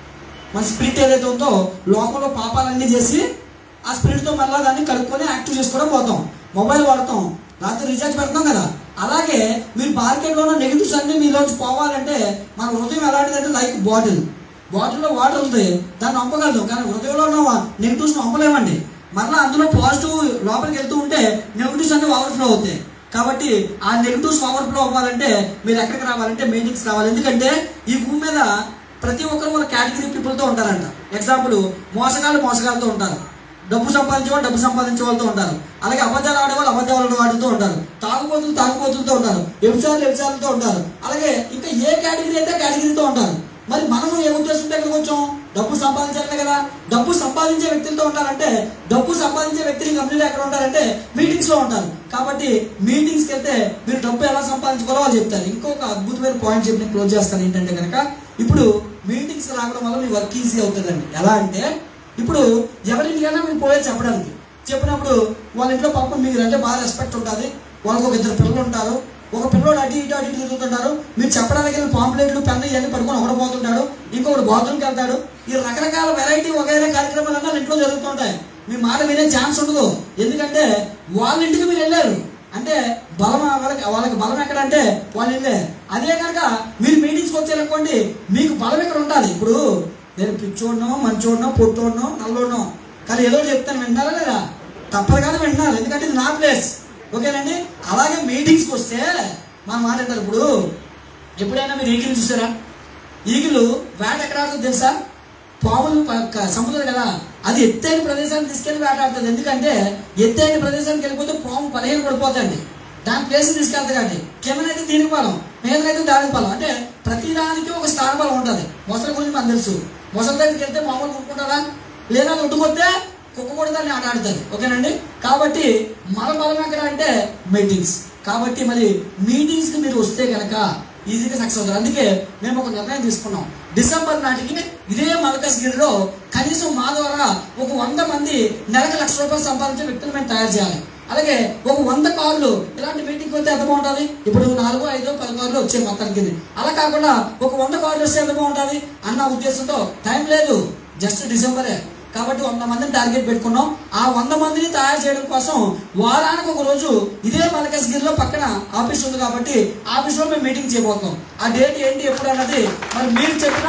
మన స్పిరిట్ ఏదైతే ఉందో లోకంలో పాపాలన్నీ చేసి ఆ స్పిరిట్తో మళ్ళీ దాన్ని కలుపుకొని యాక్టివ్ చేసుకోవడం పోతాం మొబైల్ వాడతాం రాత్రి రీఛార్జ్ పెడతాం కదా అలాగే మీరు మార్కెట్లో ఉన్న నెగిటివ్స్ అన్ని మీలోంచి పోవాలంటే మన హృదయం ఎలాంటిదంటే లైక్ బాటిల్ బాటిల్లో వాటర్ ఉంది దాన్ని పంపగలదు కానీ హృదయంలో ఉన్న నెగిటివ్స్ పంపలేమండి మరలా అందులో పాజిటివ్ లోపలికి వెళ్తూ ఉంటే నెగిటివ్స్ అన్ని ఓవర్ఫ్లో అవుతాయి కాబట్టి ఆ నెగిటివ్స్ ఓవర్ఫ్లో అవ్వాలంటే మీరు ఎక్కడికి రావాలంటే మీటింగ్స్ రావాలి ఎందుకంటే ఈ భూమి మీద ప్రతి ఒక్కరు మన కేటగిరీ పీపుల్తో ఉంటారంట ఎగ్జాంపుల్ మోసగాళ్ళు మోసగాళ్ళతో ఉంటారు డబ్బు సంపాదించే వాళ్ళు డబ్బు సంపాదించే వాళ్ళతో ఉంటారు అలాగే అబద్ధాలు ఆడేవాళ్ళు అబద్ధాలు వాడుతూ ఉంటారు తాగుబోతులు తాగుబోతులతో ఉంటారు వ్యవసాయాలు వ్యవసాయాలతో ఉంటారు అలాగే ఇంకా ఏ కేటగిరీ అయితే కేటగిరీతో ఉంటారు మరి మనము ఏ ఉద్దేశంతో ఎక్కడికి వచ్చాం డబ్బు సంపాదించాలనే కదా డబ్బు సంపాదించే వ్యక్తులతో ఉంటారంటే డబ్బు సంపాదించే వ్యక్తులు కంపెనీలో ఎక్కడ ఉంటారంటే మీటింగ్స్ లో ఉంటారు కాబట్టి మీటింగ్స్ కి వెళ్తే మీరు డబ్బు ఎలా సంపాదించుకోవాలో వాళ్ళు చెప్తారు ఇంకొక అద్భుతమైన పాయింట్ చెప్పి నేను క్లోజ్ చేస్తాను ఏంటంటే కనుక ఇప్పుడు మీటింగ్స్ రావడం వల్ల మీ వర్క్ ఈజీ అవుతుందండి ఎలా అంటే ఇప్పుడు ఎవరింటికైనా మీరు పోయే చెప్పడానికి చెప్పినప్పుడు వాళ్ళ ఇంట్లో పాపం మీకు అంటే బాగా రెస్పెక్ట్ ఉంటుంది వాళ్ళకి ఒక ఇద్దరు పిల్లలు ఉంటారు ఒక పిల్లోడు అటు ఇటు అటు ఇటు తిరుగుతుంటారు మీరు చెప్పడానికి వెళ్ళిన పాంప్లెట్లు పెన్ను ఇవన్నీ పడుకొని ఒకడు పోతుంటాడు ఇంకొకటి బాత్రూమ్కి వెళ్తాడు ఈ రకరకాల వెరైటీ వగైరా కార్యక్రమాలు అన్నా ఇంట్లో జరుగుతుంటాయి మీ మాట వినే ఛాన్స్ ఉండదు ఎందుకంటే వాళ్ళ ఇంటికి మీరు వెళ్ళారు అంటే బలం వాళ్ళకి వాళ్ళకి బలం ఎక్కడ అంటే వాళ్ళు వెళ్ళే అదే కనుక మీరు మీటింగ్స్కి వచ్చారనుకోండి మీకు బలం ఇక్కడ ఉండాలి ఇప్పుడు నేను పిచ్చోడినో మంచోడినో పొట్టోడినో నల్లోడినో కానీ ఏదో ఒకటి చెప్తాను వింటారా లేదా తప్పదు కాదు వింటున్నారు ఎందుకంటే ఇది నా ప్లేస్ ఓకేనండి అలాగే మీటింగ్స్కి వస్తే మా మాట అంటారు ఇప్పుడు ఎప్పుడైనా మీరు ఈగిల్ చూసారా ఈగిలు వేట ఎక్కడ ఆడుతుంది తెలుసా పాములు ప- క- సముద్రం కదా అది ఎత్తైన ప్రదేశానికి తీసుకెళ్లి వేటాడుతుంది ఎందుకంటే ఎత్తైన ప్రదేశానికి వెళ్ళిపోతే పాము పదిహేను పడిపోతుంది దాని ప్లేస్ తీసుకెళ్తుంది కాబట్టి కిందనైతే దీనికి బలం మీదనైతే దానికి బలం అంటే ప్రతి దానికి ఒక స్థాన బలం ఉంటుంది మొసలి గురించి మనకు తెలుసు మొసలి దగ్గరికి వెళ్తే మామూలు కొట్టుకుంటారా లేదా ఒడ్డుకొస్తే కుక్క కూడా దాన్ని ఆట ఆడుతుంది ఓకేనండి కాబట్టి మన బలం ఎక్కడ అంటే మీటింగ్స్ కాబట్టి మరి మీటింగ్స్కి మీరు వస్తే కనుక ఈజీగా సక్సెస్ అవుతారు అందుకే మేము ఒక నిర్ణయం తీసుకున్నాం డిసెంబర్ నాటికి ఇదే మలకస్గిరిలో కనీసం మా ద్వారా ఒక వంద మంది నెలకు లక్ష రూపాయలు సంపాదించే వ్యక్తులు మేము తయారు చేయాలి అలాగే ఒక వంద కార్లు ఇలాంటి మీటింగ్ వస్తే ఎంత బాగుంటుంది ఇప్పుడు నాలుగు ఐదు పది కార్లు వచ్చాయి మొత్తానికి అలా కాకుండా ఒక వంద కార్లు వస్తే ఎంత బాగుంటుంది అన్న ఉద్దేశంతో టైం లేదు జస్ట్ డిసెంబరే కాబట్టి వంద మందిని టార్గెట్ పెట్టుకున్నాం ఆ వంద మందిని తయారు చేయడం కోసం వారానికి ఒక రోజు ఇదే మలకస్గిరిలో పక్కన ఆఫీస్ ఉంది కాబట్టి ఆఫీస్లో మేము మీటింగ్ చేయబోతున్నాం ఆ డేట్ ఏంటి ఎప్పుడు అన్నది మరి మీరు చెప్పినా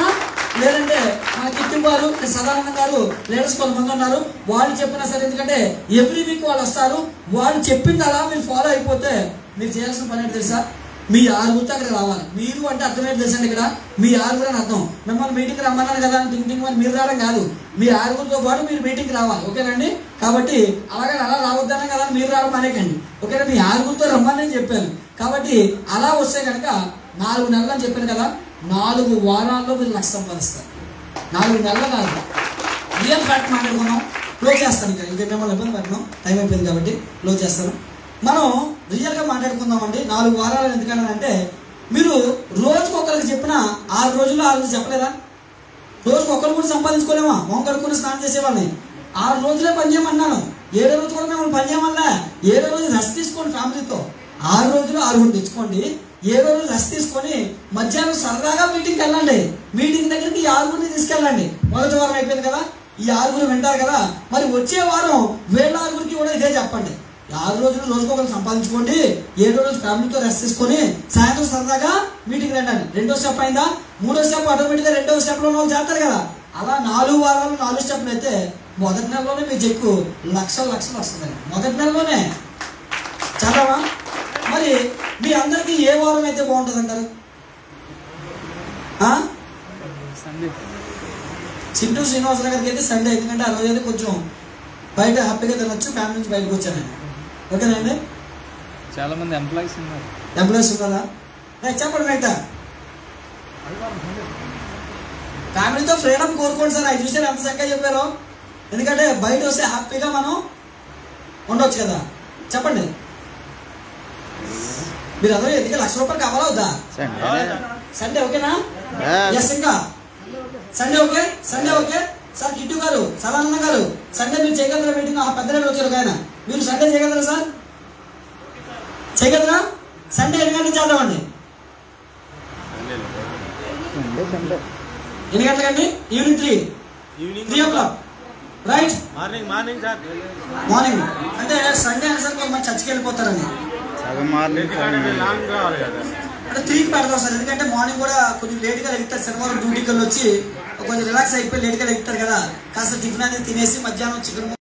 లేదంటే మన కిట్టి గారు సదానంద గారు లేడీస్ కొంతమంది ఉన్నారు వాళ్ళు చెప్పినా సరే ఎందుకంటే ఎవ్రీ వీక్ వాళ్ళు వస్తారు వాళ్ళు చెప్పింది అలా మీరు ఫాలో అయిపోతే మీరు చేయాల్సిన పని ఏంటి తెలుసా మీ ఆరుగురితో అక్కడ రావాలి మీరు అంటే అర్థమేంటి తెలుసండి ఇక్కడ మీ ఆరుగురు అని అర్థం మిమ్మల్ని మీటింగ్ రమ్మన్నాను కదా టింగ్ టింగ్ అని మీరు రావడం కాదు మీ ఆరుగురితో పాటు మీరు మీటింగ్కి రావాలి ఓకేనండి కాబట్టి అలాగే అలా రావద్దనే కదా అని మీరు రావడం అనేకండి ఓకేనా మీ ఆరుగురితో రమ్మని నేను చెప్పాను కాబట్టి అలా వస్తే కనుక నాలుగు నెలలు అని చెప్పాను కదా నాలుగు వారాల్లో మీరు లక్ష సంపాదిస్తారు నాలుగు నెలలు కాదు రియల్ ఫ్యాక్ట్ మాట్లాడుకున్నాం క్లోజ్ చేస్తాను ఇంకా ఇంకా మిమ్మల్ని ఇబ్బంది పెట్టడం టైం అయిపోయింది కాబట్టి క్లోజ్ చేస్తాను మనం రియల్గా మాట్లాడుకుందామండి నాలుగు వారాలు ఎందుకన్నానంటే మీరు రోజుకు ఒకరికి చెప్పిన ఆరు రోజుల్లో ఆరు రోజులు చెప్పలేదా రోజుకు ఒకరు కూడా సంపాదించుకోలేమా మొహం కడుక్కుని స్నానం చేసేవాళ్ళని ఆరు రోజులే పని చేయమన్నాను ఏడో రోజు కూడా మిమ్మల్ని పని చేయమన్నా ఏడో రోజు రెస్ట్ తీసుకోండి ఫ్యామిలీతో ఆరు రోజులు ఆరుగురు తెచ్చుకోండి ఏడో రోజు రెస్ట్ తీసుకొని మధ్యాహ్నం సరదాగా మీటింగ్కి వెళ్ళండి మీటింగ్ దగ్గరికి ఈ ఆరుగురిని తీసుకెళ్ళండి మొదటి వారం అయిపోయింది కదా ఈ ఆరుగురు వింటారు కదా మరి వచ్చే వారం వేళ్ళ ఆరుగురికి కూడా ఇదే చెప్పండి ఈ ఆరు రోజులు రోజుకొకరు సంపాదించుకోండి ఏడో రోజు ఫ్యామిలీతో రెస్ట్ తీసుకొని సాయంత్రం సరదాగా మీటింగ్ రండి రెండో స్టెప్ అయిందా మూడో స్టెప్ ఆటోమేటిక్గా రెండో స్టెప్లో ఉన్న వాళ్ళు చేస్తారు కదా అలా నాలుగు వారాలు నాలుగు స్టెప్లు అయితే మొదటి నెలలోనే మీ చెక్కు లక్షలు లక్షలు వస్తుందండి మొదటి నెలలోనే చదవా మరి మీ అందరికీ ఏ వారం అయితే బాగుంటుంది అంటారు ఆ? చింటూ శ్రీనివాసరావు గారికి అయితే సండే ఎందుకంటే ఆ రోజు అయితే కొంచెం బయట హ్యాపీగా తినొచ్చు ఫ్యామిలీ నుంచి బయటకు వచ్చానండి ఓకేనండి చాలా మంది ఎంప్లాయీస్ ఉన్నారు ఎంప్లాయీస్ ఉన్నారా రైట్, చెప్పండి రైట్ ఫ్యామిలీతో ఫ్రీడమ్ కోరుకోండి సార్ అవి చూసారు ఎంత చక్కగా చెప్పారో ఎందుకంటే బయట వస్తే హ్యాపీగా మనం ఉండొచ్చు కదా చెప్పండి మీరు అందరూ ఎందుకు లక్ష రూపాయలు కావాలా వద్దా సండే సండే ఓకేనా Yes. ఎస్ ఇంకా Sunday okay Sunday okay sir Kittu గారు సదానంద గారు సండే మీరు చేయగలరా మీటింగ్ ఆ పెద్ద రేపు వచ్చారు ఒక ఆయన మీరు సండే చేయగలరా సార్ చేయగలరా సండే ఎన్ని గంటలకు చేద్దామండి సండే సండే ఎన్ని గంటలకండి evening three evening three o'clock right morning morning sir morning అంటే సండే అనేసరికి కొంతమంది చర్చికి వెళ్ళిపోతారని సగం మార్నింగ్ సగం లాంగ్ కావాలి కదా అంటే త్రీకి పెడతాం సార్ ఎందుకంటే మార్నింగ్ కూడా కొంచెం లేట్గా లెగుతారు శనివారం డ్యూటీకి వెళ్ళి వచ్చి కొంచెం రిలాక్స్ అయిపోయి లేట్గా లెగుతారు కదా కాస్త టిఫిన్ అనేది తినేసి మధ్యాహ్నం చికెన్